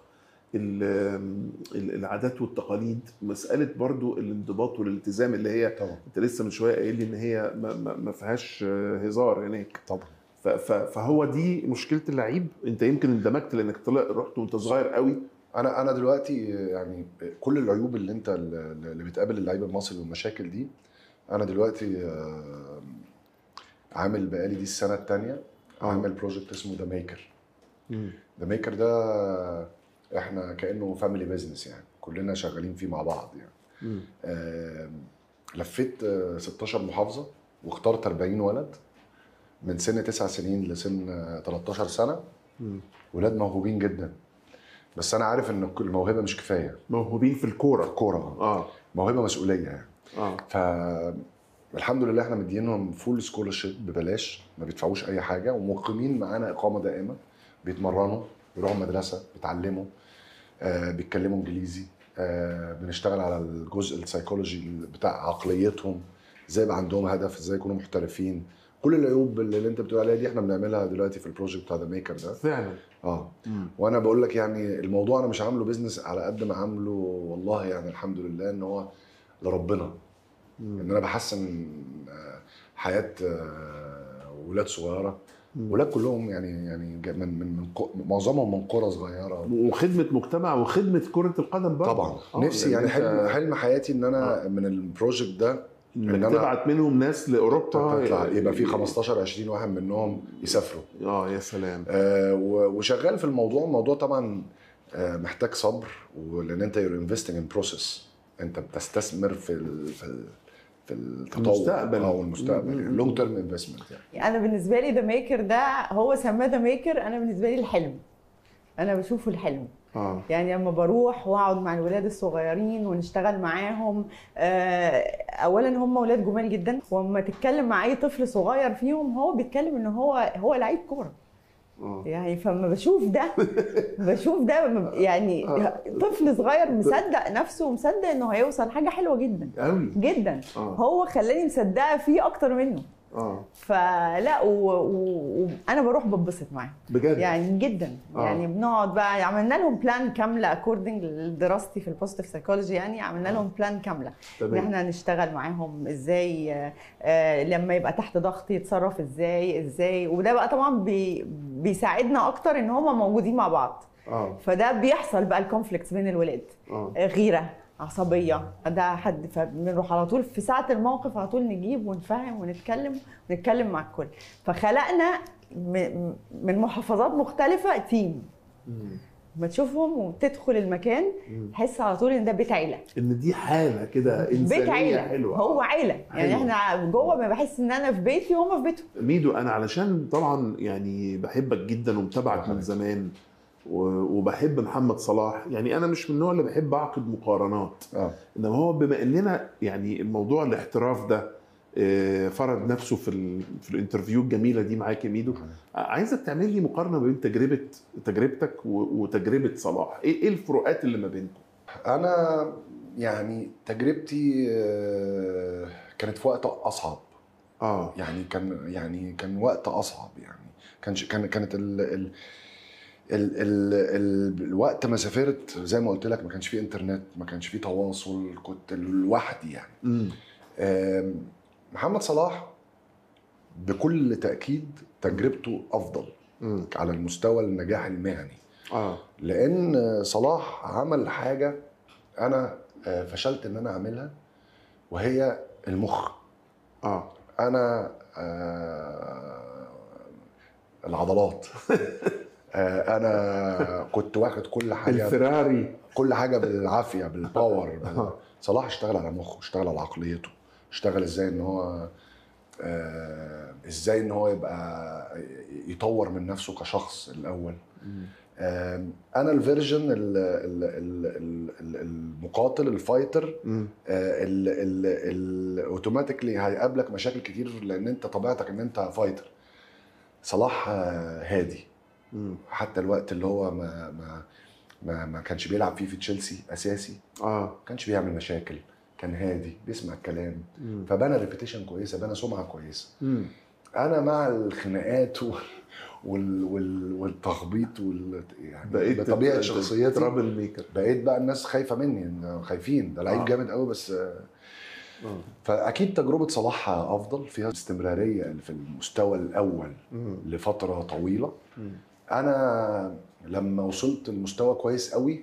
ال- ال- العادات والتقاليد مساله برضو الانضباط والالتزام اللي هي طبعا انت لسه من شويه قايل لي ان هي ما, ما ما فيهاش آه، هزار هناك طبعا ف- ف- فهو دي مشكله اللعيب انت يمكن اندمجت لانك طلع رحت وانت صغير قوي انا انا دلوقتي يعني كل العيوب اللي انت اللي بتقابل اللعيب المصري والمشاكل دي انا دلوقتي آه، عامل بقالي دي السنه الثانيه عامل بروجكت اسمه ذا ميكر ذا ميكر ده احنا كانه فاميلي بيزنس يعني كلنا شغالين فيه مع بعض يعني آه، لفيت آه، 16 محافظه واخترت 40 ولد من سن 9 سنين لسن آه، 13 سنه ولاد موهوبين جدا بس انا عارف ان الموهبه مش كفايه موهوبين في الكوره الكوره اه موهبه مسؤوليه يعني اه ف الحمد لله احنا مدينهم فول سكولرشيب ببلاش ما بيدفعوش اي حاجه ومقيمين معانا اقامه دائمه بيتمرنوا بيروحوا مدرسه بيتعلموا آه بيتكلموا انجليزي آه بنشتغل على الجزء السيكولوجي بتاع عقليتهم ازاي يبقى عندهم هدف ازاي يكونوا محترفين كل العيوب اللي انت بتقول عليها دي احنا بنعملها دلوقتي في البروجكت بتاع ذا ميكر ده فعلا اه وانا بقول لك يعني الموضوع انا مش عامله بيزنس على قد ما عامله والله يعني الحمد لله ان هو لربنا ان انا بحسن آه، حياه آه، ولاد صغيره ولاد كلهم يعني يعني جا- من من من قو- معظمهم من قرى صغيره وخدمه مجتمع وخدمه كره القدم برضه طبعا آه، نفسي يعني أنت- حلم حلم حياتي ان انا من البروجكت ده إن انك أنا- تبعت منهم ناس لاوروبا تطلع يبقى في 15 20 واحد منهم يسافروا اه يا سلام آه، و- وشغال في الموضوع الموضوع طبعا آه، محتاج صبر ولان انت يور انفستنج ان بروسيس انت بتستثمر في ال في ال في التطور المستقبل. او المستقبل مم. يعني لونج تيرم انفستمنت يعني انا بالنسبه لي ذا ميكر ده هو سماه ذا ميكر انا بالنسبه لي الحلم انا بشوفه الحلم اه يعني لما بروح واقعد مع الولاد الصغيرين ونشتغل معاهم آه، اولا هم ولاد جمال جدا ولما تتكلم مع اي طفل صغير فيهم هو بيتكلم ان هو هو لعيب كوره آه. يعني فما بشوف ده بشوف ده ب- يعني آه. طفل صغير مصدق نفسه ومصدق انه هيوصل حاجه حلوه جدا قوي جدا آه. هو خلاني مصدقه فيه اكتر منه اه فلا وانا و... وانا بروح ببسط معاه بجد يعني جدا آه. يعني بنقعد بقى عملنا لهم بلان كامله اكوردنج لدراستي في البوزيتيف سايكولوجي يعني عملنا لهم بلان كامله ان تمام احنا نشتغل معاهم ازاي آه، آه، لما يبقى تحت ضغط يتصرف ازاي ازاي وده بقى طبعا بي بيساعدنا اكتر ان هما موجودين مع بعض اه فده بيحصل بقى الكونفليكتس بين الولاد اه آه، غيره عصبيه ده حد فبنروح على طول في ساعه الموقف على طول نجيب ونفهم ونتكلم ونتكلم مع الكل فخلقنا م- من محافظات مختلفه تيم مم. ما تشوفهم وتدخل المكان مم. تحس على طول ان ده بيت عيله ان دي حاله كده انسانيه بيت عيله حلوه هو عيله يعني حلوة. احنا جوه ما بحس ان انا في بيتي وهم في بيتهم ميدو انا علشان طبعا يعني بحبك جدا ومتابعك من زمان و- وبحب محمد صلاح يعني انا مش من النوع اللي بحب اعقد مقارنات اه انما هو بما اننا يعني الموضوع الاحتراف ده آه، فرض نفسه في ال... في الانترفيو الجميله دي معاك يا ميدو عايزك تعمل لي مقارنه بين تجربه تجربتك و... وتجربه صلاح ايه ايه الفروقات اللي ما بينكم انا يعني تجربتي آه، كانت في وقت اصعب اه يعني كان يعني كان وقت اصعب يعني كانش كان كانت ال ال ال ال ال الوقت ما سافرت زي ما قلت لك ما كانش فيه انترنت ما كانش فيه تواصل كنت لوحدي يعني امم آم، محمد صلاح بكل تاكيد تجربته افضل امم على المستوى النجاح المهني اه لان صلاح عمل حاجه انا آه، فشلت ان انا اعملها وهي المخ اه انا آه، العضلات آه، انا كنت واخد كل حاجه الفراري كل حاجه بالعافيه بالباور بال- آه. صلاح اشتغل على مخه اشتغل على عقليته اشتغل ازاي ان هو آه، ازاي ان هو يبقى يطور من نفسه كشخص الاول آم، انا الفيرجن ال- ال- ال- ال- ال- المقاتل الفايتر امم الاوتوماتيكلي هيقابلك مشاكل كتير لان انت طبيعتك ان انت فايتر صلاح آه، هادي امم حتى الوقت اللي هو ما ما ما, ما كانش بيلعب فيه في تشيلسي اساسي اه ما كانش بيعمل مشاكل كان هادي بيسمع الكلام مم. فبنى ريبيتيشن كويسه بنى سمعه كويسه مم. انا مع الخناقات و- وال وال والتخبيط وال يعني بقيت بطبيعه شخصيتي ترابل ميكر بقيت بقى الناس خايفه مني إن خايفين ده لعيب آه. جامد قوي بس آه. فاكيد تجربه صلاح افضل فيها استمراريه في المستوى الاول مم. لفتره طويله مم. انا لما وصلت لمستوى كويس قوي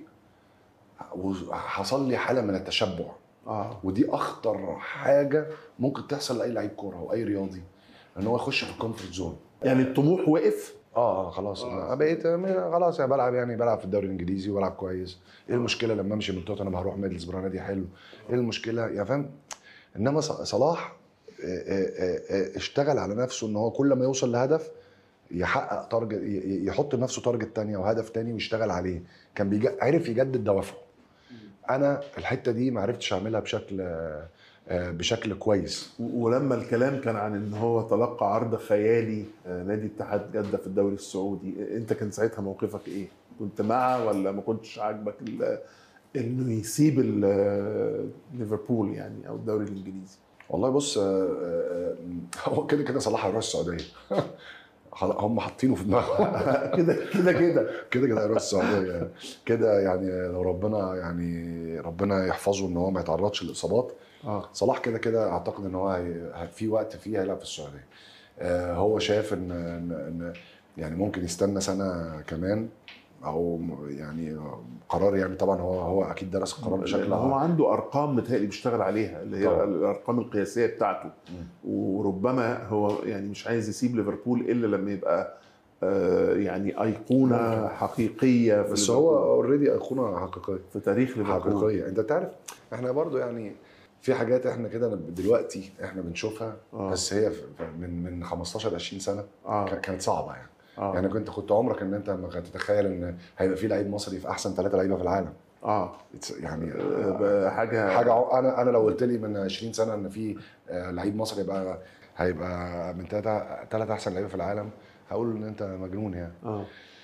حصل لي حاله من التشبع اه ودي اخطر حاجه ممكن تحصل لاي لعيب كوره او اي رياضي ان هو يخش في الكومفورت زون يعني الطموح وقف اه اه خلاص آه. انا بقيت خلاص يعني بلعب يعني بلعب في الدوري الانجليزي وبلعب كويس ايه المشكله لما امشي من توتنهام هروح ميدلسبرا نادي حلو ايه المشكله يا فاهم انما ص- صلاح آه، آه، آه، اشتغل على نفسه ان هو كل ما يوصل لهدف يحقق تارجت ي- ي- يحط لنفسه تارجت تانية وهدف تاني ويشتغل عليه كان بيج... عرف يجدد دوافعه انا الحته دي ما عرفتش اعملها بشكل آه، آه، بشكل كويس و- ولما الكلام كان عن ان هو تلقى عرض خيالي آه، نادي اتحاد جده في الدوري السعودي انت كان ساعتها موقفك ايه كنت مع ولا ما كنتش عاجبك ال- انه يسيب ال- ليفربول يعني او الدوري الانجليزي والله بص آه، آه، آه، هو كده كده صلاح هيروح السعوديه خلاص هم حاطينه في دماغهم كده كده كده كده كده هيروح السعوديه كده يعني لو ربنا يعني ربنا يحفظه ان هو ما يتعرضش لاصابات اه صلاح كده كده اعتقد ان هو هي- هي- في وقت فيه هيلعب في السعوديه آه، هو شايف ان ان إن يعني ممكن يستنى سنه كمان او م- يعني قرار يعني طبعا هو هو اكيد درس القرار بشكل لأن هو عنده ارقام متهيألي بيشتغل عليها اللي هي طبعا. الارقام القياسيه بتاعته وربما هو يعني مش عايز يسيب ليفربول الا لما يبقى آه، يعني ايقونه ممكن. حقيقيه في بس ليفربول. هو اوريدي ايقونه حقيقيه في تاريخ ليفربول حقيقيه انت تعرف احنا برضو يعني في حاجات احنا كده دلوقتي احنا بنشوفها آه. بس هي في- من من 15 20 سنه اه ك- كانت صعبه يعني اه يعني كنت كنت عمرك ان انت ما كنت تتخيل ان هيبقى في لعيب مصري في احسن ثلاثه لعيبه في العالم اه It's- يعني آه، حاجه حاجه ع- انا انا لو قلت لي من 20 سنه ان في آه، لعيب مصري يبقى هيبقى من ثلاثه ثلاثه احسن لعيبه في العالم هقول ان انت مجنون يعني اه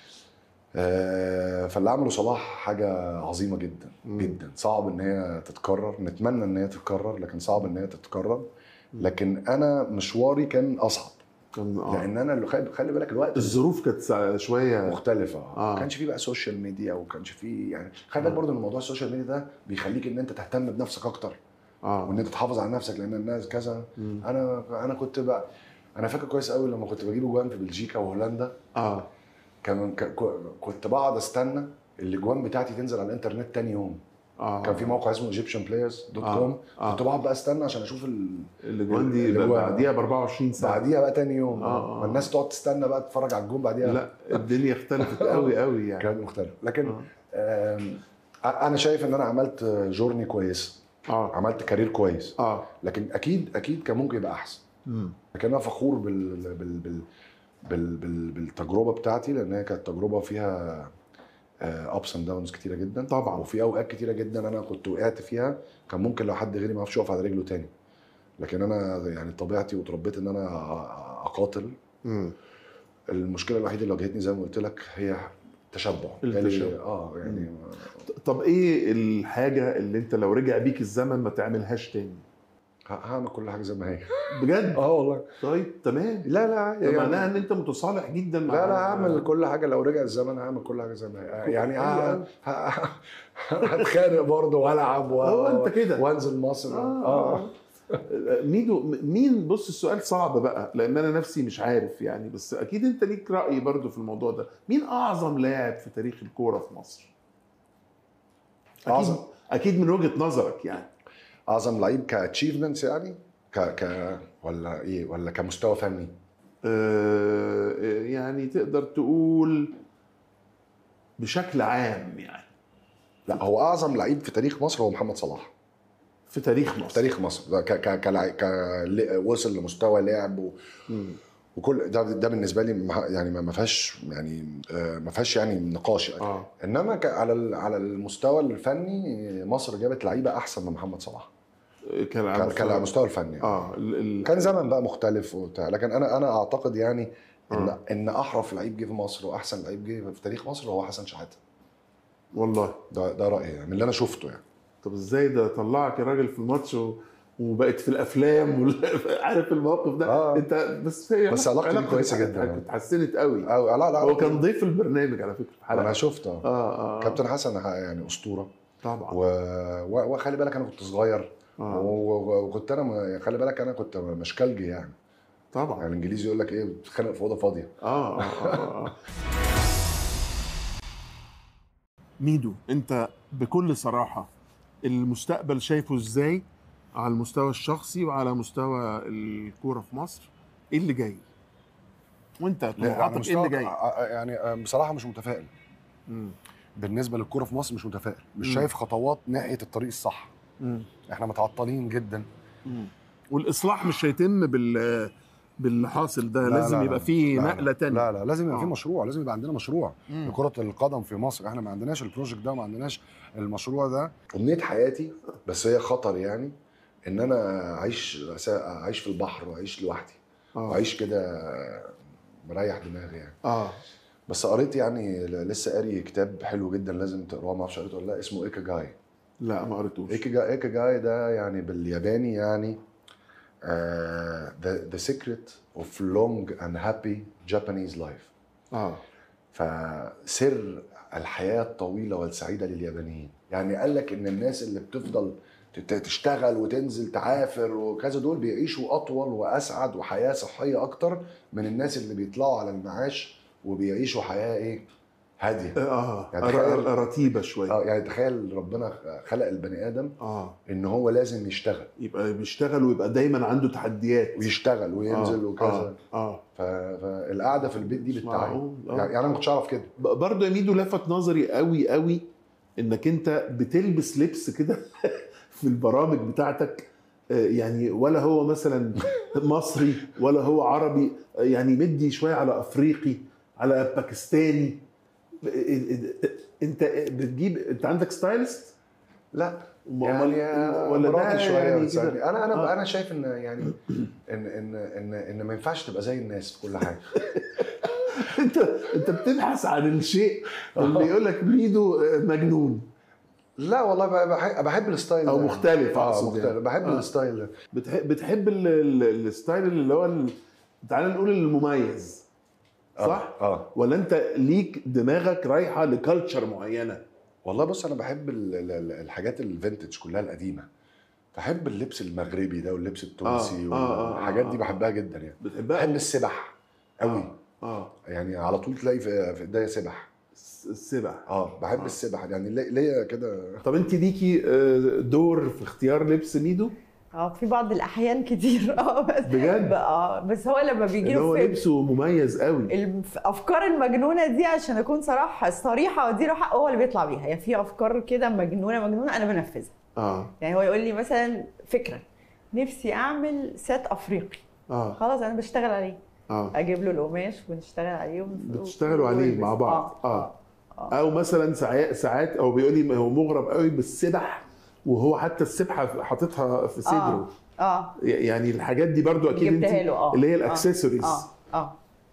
آه، فاللي عمله صلاح حاجه عظيمه جدا مم. جدا صعب ان هي تتكرر نتمنى ان هي تتكرر لكن صعب ان هي تتكرر لكن انا مشواري كان اصعب كان آه. لان انا اللي خلي خلي بالك الوقت الظروف كانت سا- شويه مختلفة آه. ما كانش فيه بقى سوشيال ميديا وما كانش فيه يعني خلي بالك آه. برضه ان موضوع السوشيال ميديا ده بيخليك ان انت تهتم بنفسك اكتر اه وان انت تحافظ على نفسك لان الناس كذا مم. انا انا كنت بقى انا فاكر كويس قوي لما كنت بجيب اجوان في بلجيكا وهولندا اه كان ك- ك- كنت بقعد استنى الاجوان بتاعتي تنزل على الانترنت تاني يوم اه كان في موقع اسمه ايجيبشن بلايرز دوت آه. كوم آه. كنت بقعد بقى استنى عشان اشوف ال... الاجوان دي الأجوان. بعديها ب 24 ساعه بعديها بقى تاني يوم آه، آه. والناس تقعد تستنى بقى تتفرج على الجون بعديها لا الدنيا اختلفت قوي قوي يعني كان مختلف لكن آه. آم، انا شايف ان انا عملت جورني كويس اه عملت كارير كويس اه لكن اكيد اكيد كان ممكن يبقى احسن مم. لكن انا فخور بال بال بال بال بال بالتجربه بتاعتي لان هي كانت تجربه فيها ابس اند داونز كتيره جدا طبعا. وفي اوقات كتيره جدا انا كنت وقعت فيها كان ممكن لو حد غيري ما يعرفش يقف على رجله تاني لكن انا يعني طبيعتي وتربيت ان انا اقاتل مم. المشكله الوحيده اللي واجهتني زي ما قلت لك هي التشبع التشبع. يعني اه يعني طب ايه الحاجه اللي انت لو رجع بيك الزمن ما تعملهاش تاني ه- هعمل كل حاجه زي ما هي بجد اه والله طيب تمام لا لا ده يعني معناها ان انت متصالح جدا مع لا لا هعمل كل حاجه لو رجع الزمن هعمل كل حاجه زي ما هي يعني حلو ه- أوي. ه- هتخانق برضه والعب و... هو أنت كده. وانزل مصر آه. اه ميدو مين بص السؤال صعب بقى لان انا نفسي مش عارف يعني بس اكيد انت ليك راي برضو في الموضوع ده مين اعظم لاعب في تاريخ الكوره في مصر اكيد أعظم- اكيد من وجهه نظرك يعني اعظم لعيب كاتشيفمنتس يعني ك ك ولا ايه ولا كمستوى فني آه، يعني تقدر تقول بشكل عام يعني لا هو اعظم لعيب في تاريخ مصر هو محمد صلاح في تاريخ مصر في تاريخ مصر ده ك ك كلاعب- ك ل- وصل لمستوى لعب و... مم. وكل ده ده بالنسبه لي ما- يعني ما ما فيهاش يعني آه، ما فيهاش يعني نقاش يعني. اه انما ك- على ال- على المستوى الفني مصر جابت لعيبه احسن من محمد صلاح كان على كان مستوى- كان على المستوى الفني اه ال- ال- كان زمن بقى مختلف وبتاع لكن انا انا اعتقد يعني ان آه. ان احرف لعيب جه في مصر واحسن لعيب جه في تاريخ مصر هو حسن شحاته والله ده ده رايي يعني من اللي انا شفته يعني طب ازاي ده طلعك يا راجل في الماتش و... وبقت في الافلام وال... عارف الموقف ده آه. انت بس هي بس علاقتي بيه علاقتك كويسة اتح- جدا يعني. اتحسنت قوي أو لا لا هو كان ضيف البرنامج على فكره في انا حلقه شفته اه اه آه. كابتن حسن يعني اسطوره طبعا و... و... وخلي بالك انا كنت صغير آه. و... و... وكنت انا م- خلي بالك انا كنت مشكلجي يعني طبعا يعني الانجليزي يقول لك ايه بتتخانق في اوضه فاضيه اه اه اه, آه. ميدو انت بكل صراحه المستقبل شايفه ازاي على المستوى الشخصي وعلى مستوى الكوره في مصر ايه اللي جاي وانت طموحاتك ايه اللي جاي يعني بصراحه مش متفائل مم. بالنسبه للكوره في مصر مش متفائل مش مم. شايف خطوات ناحيه الطريق الصح مم. احنا متعطلين جدا مم. والاصلاح مش هيتم بال باللي حاصل ده لا، لازم لا، يبقى لا. فيه لا، نقله تانية لا لا لازم يبقى في آه. مشروع لازم يبقى عندنا مشروع مم. لكرة القدم في مصر احنا ما عندناش البروجكت ده وما عندناش المشروع ده امنية حياتي بس هي خطر يعني ان انا اعيش اعيش في البحر واعيش لوحدي اه واعيش كده مريح دماغي يعني اه بس قريت يعني لسه قاري كتاب حلو جدا لازم تقراه ما اعرفش قريته ولا لا اسمه ايكاجاي لا ما قريتوش ايكاجاي ايكاجاي ده يعني بالياباني يعني آه the, the secret of long and happy Japanese life اه فسر الحياة الطويلة والسعيدة لليابانيين يعني قال لك ان الناس اللي بتفضل تت- تشتغل وتنزل تعافر وكذا دول بيعيشوا اطول واسعد وحياة صحية اكتر من الناس اللي بيطلعوا على المعاش وبيعيشوا حياة ايه هادية اه يعني ر- تخيل- رتيبه شويه اه يعني تخيل ربنا خلق البني ادم اه ان هو لازم يشتغل يبقى بيشتغل ويبقى دايما عنده تحديات ويشتغل وينزل آه، وكذا اه, آه. ف- فالقعده في البيت دي بالتعب معقول، آه. يعني انا ما كنتش اعرف كده ب- برضه يا ميدو لفت نظري قوي قوي انك انت بتلبس لبس كده في البرامج بتاعتك آه، يعني ولا هو مثلا مصري ولا هو عربي آه، يعني مدي شويه على افريقي على باكستاني آه، آه، آه، انت بتجيب انت عندك ستايلست لا أمال- يعني ولا ده مراتي شويه يعني بتساعدني. كده؟ انا انا آه. انا شايف ان يعني ان ان ان ان ما ينفعش تبقى زي الناس في كل حاجه انت انت بتبحث عن الشيء اللي يقول لك ميدو مجنون لا والله بح- بحب, بحب الستايل أو ده. مختلف اه أقصد مختلف يعني. بحب آه. الستايل ده بتحب بتحب ال- ال- الستايل اللي هو ال- تعال نقول المميز آه، صح؟ اه ولا انت ليك دماغك رايحه لكالتشر معينه والله بص انا بحب ال- ال- ال- الحاجات الفينتج كلها القديمه بحب اللبس المغربي ده واللبس التونسي آه، آه، آه، والحاجات دي آه. بحبها جدا يعني بتحبها بحب السبح قوي اه يعني على طول تلاقي في في ايديا سبح الس- السبع اه بحب آه. السبح يعني لي- ليا كده طب انت ليكي آه، دور في اختيار لبس ميدو اه في بعض الاحيان كتير اه بس بجد؟ اه بس هو لما بيجي اللي هو له لبسه مميز قوي الافكار المجنونه دي عشان اكون صراحه صريحه ودي له حق هو اللي بيطلع بيها يعني في افكار كده مجنونه مجنونه انا بنفذها اه يعني هو يقول لي مثلا فكره نفسي اعمل سات افريقي اه خلاص انا بشتغل عليه اه اجيب له القماش ونشتغل عليه ون- بتشتغلوا عليه ونلبس. مع بعض اه, اه او مثلا ساعات ساعات او بيقول لي هو مغرم قوي بالسبح وهو حتى السبحه حاططها في صدره اه, آه. يعني الحاجات دي برضو اكيد انت جبتها له اه اللي هي آه. الاكسسوارز اه اه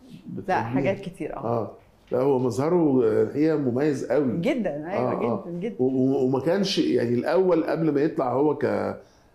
لا حاجات كتير اه اه لا هو مظهره آه، هي مميز قوي جدا ايوه آه، آه. جدا جدا و- و- وما كانش يعني الاول قبل ما يطلع هو ك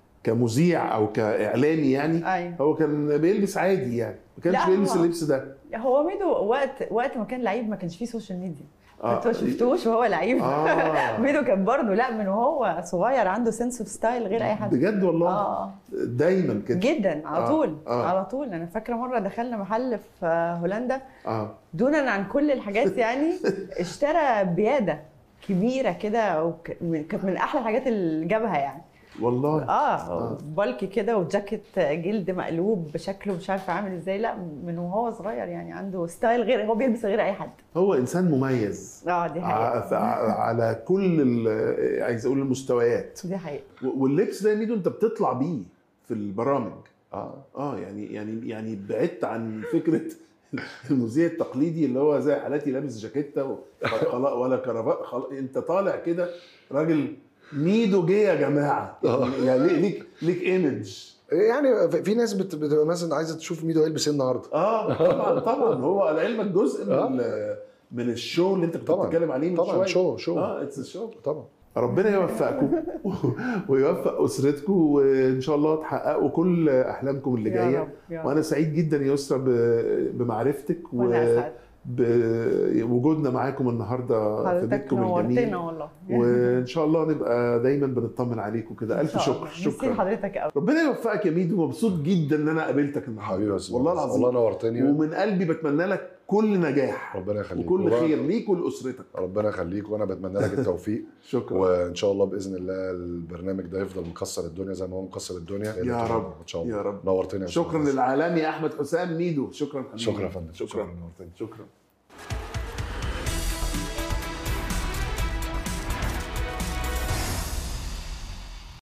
كمذيع او كاعلامي يعني ايوه هو كان بيلبس عادي يعني ما كانش لا، بيلبس هو- اللبس ده هو ميدو وقت وقت ما كان لعيب ما كانش فيه سوشيال ميديا آه. انت ما شفتوش وهو لعيب آه. ميدو كان برضه لا من وهو صغير عنده سنس اوف ستايل غير اي حد بجد والله اه دايما كده جدا على آه، طول آه. على طول انا فاكره مره دخلنا محل في هولندا اه دونا عن كل الحاجات يعني اشترى بياده كبيره كده وك- كانت من احلى الحاجات اللي جابها يعني والله اه بالكي كده وجاكيت جلد مقلوب بشكله مش عارفه عامل ازاي لا من وهو صغير يعني عنده ستايل غير هو بيلبس غير اي حد هو انسان مميز اه دي ع- حقيقه ف- على كل ال- عايز اقول المستويات دي حقيقه و- واللبس ده يا ميدو انت بتطلع بيه في البرامج اه اه يعني يعني يعني بعدت عن فكره المذيع التقليدي اللي هو زي حالاتي لابس جاكيته و- خلا- ولا كرافات خلا- انت طالع كده راجل ميدو جه يا جماعه يعني, يعني ليك ليك ايمج يعني في- في ناس بت- بتبقى مثلا عايزه تشوف ميدو هيلبس ايه النهارده اه طبعا طبعا هو لعلمك جزء آه. من ال- من الشو اللي انت كنت طبعا بتتكلم عليه من طبعا شويه شو شو اه اتس شو طبعا ربنا يوفقكم ويوفق اسرتكم وان شاء الله تحققوا كل احلامكم اللي يا جايه رب يا رب وانا سعيد جدا يا يسرا ب- بمعرفتك وانا اسعد وبوجودنا معاكم النهارده في حضرتك بيتكم الجميل نورتنا والله وان شاء الله نبقى دايما بنطمن عليكم كده إن الف شاء شكر الله. ميرسي شكرا لحضرتك قوي ربنا يوفقك يا ميدو مبسوط جدا ان انا قابلتك حبيبي النهارده يا أستاذ والله مهندس. العظيم والله نورتني ومن قلبي بتمنى لك كل نجاح ربنا يخليك وكل والله- خير ليك ولاسرتك ربنا يخليك وانا بتمنى لك التوفيق شكرا وان شاء الله باذن الله البرنامج ده يفضل مكسر الدنيا زي ما هو مكسر الدنيا يا رب ان شاء الله يا رب نورتني يا أستاذ شكرا مهندس. للعالمي احمد حسام ميدو شكرا حبيبي. شكرا يا فندم شكرا نورتني شكرا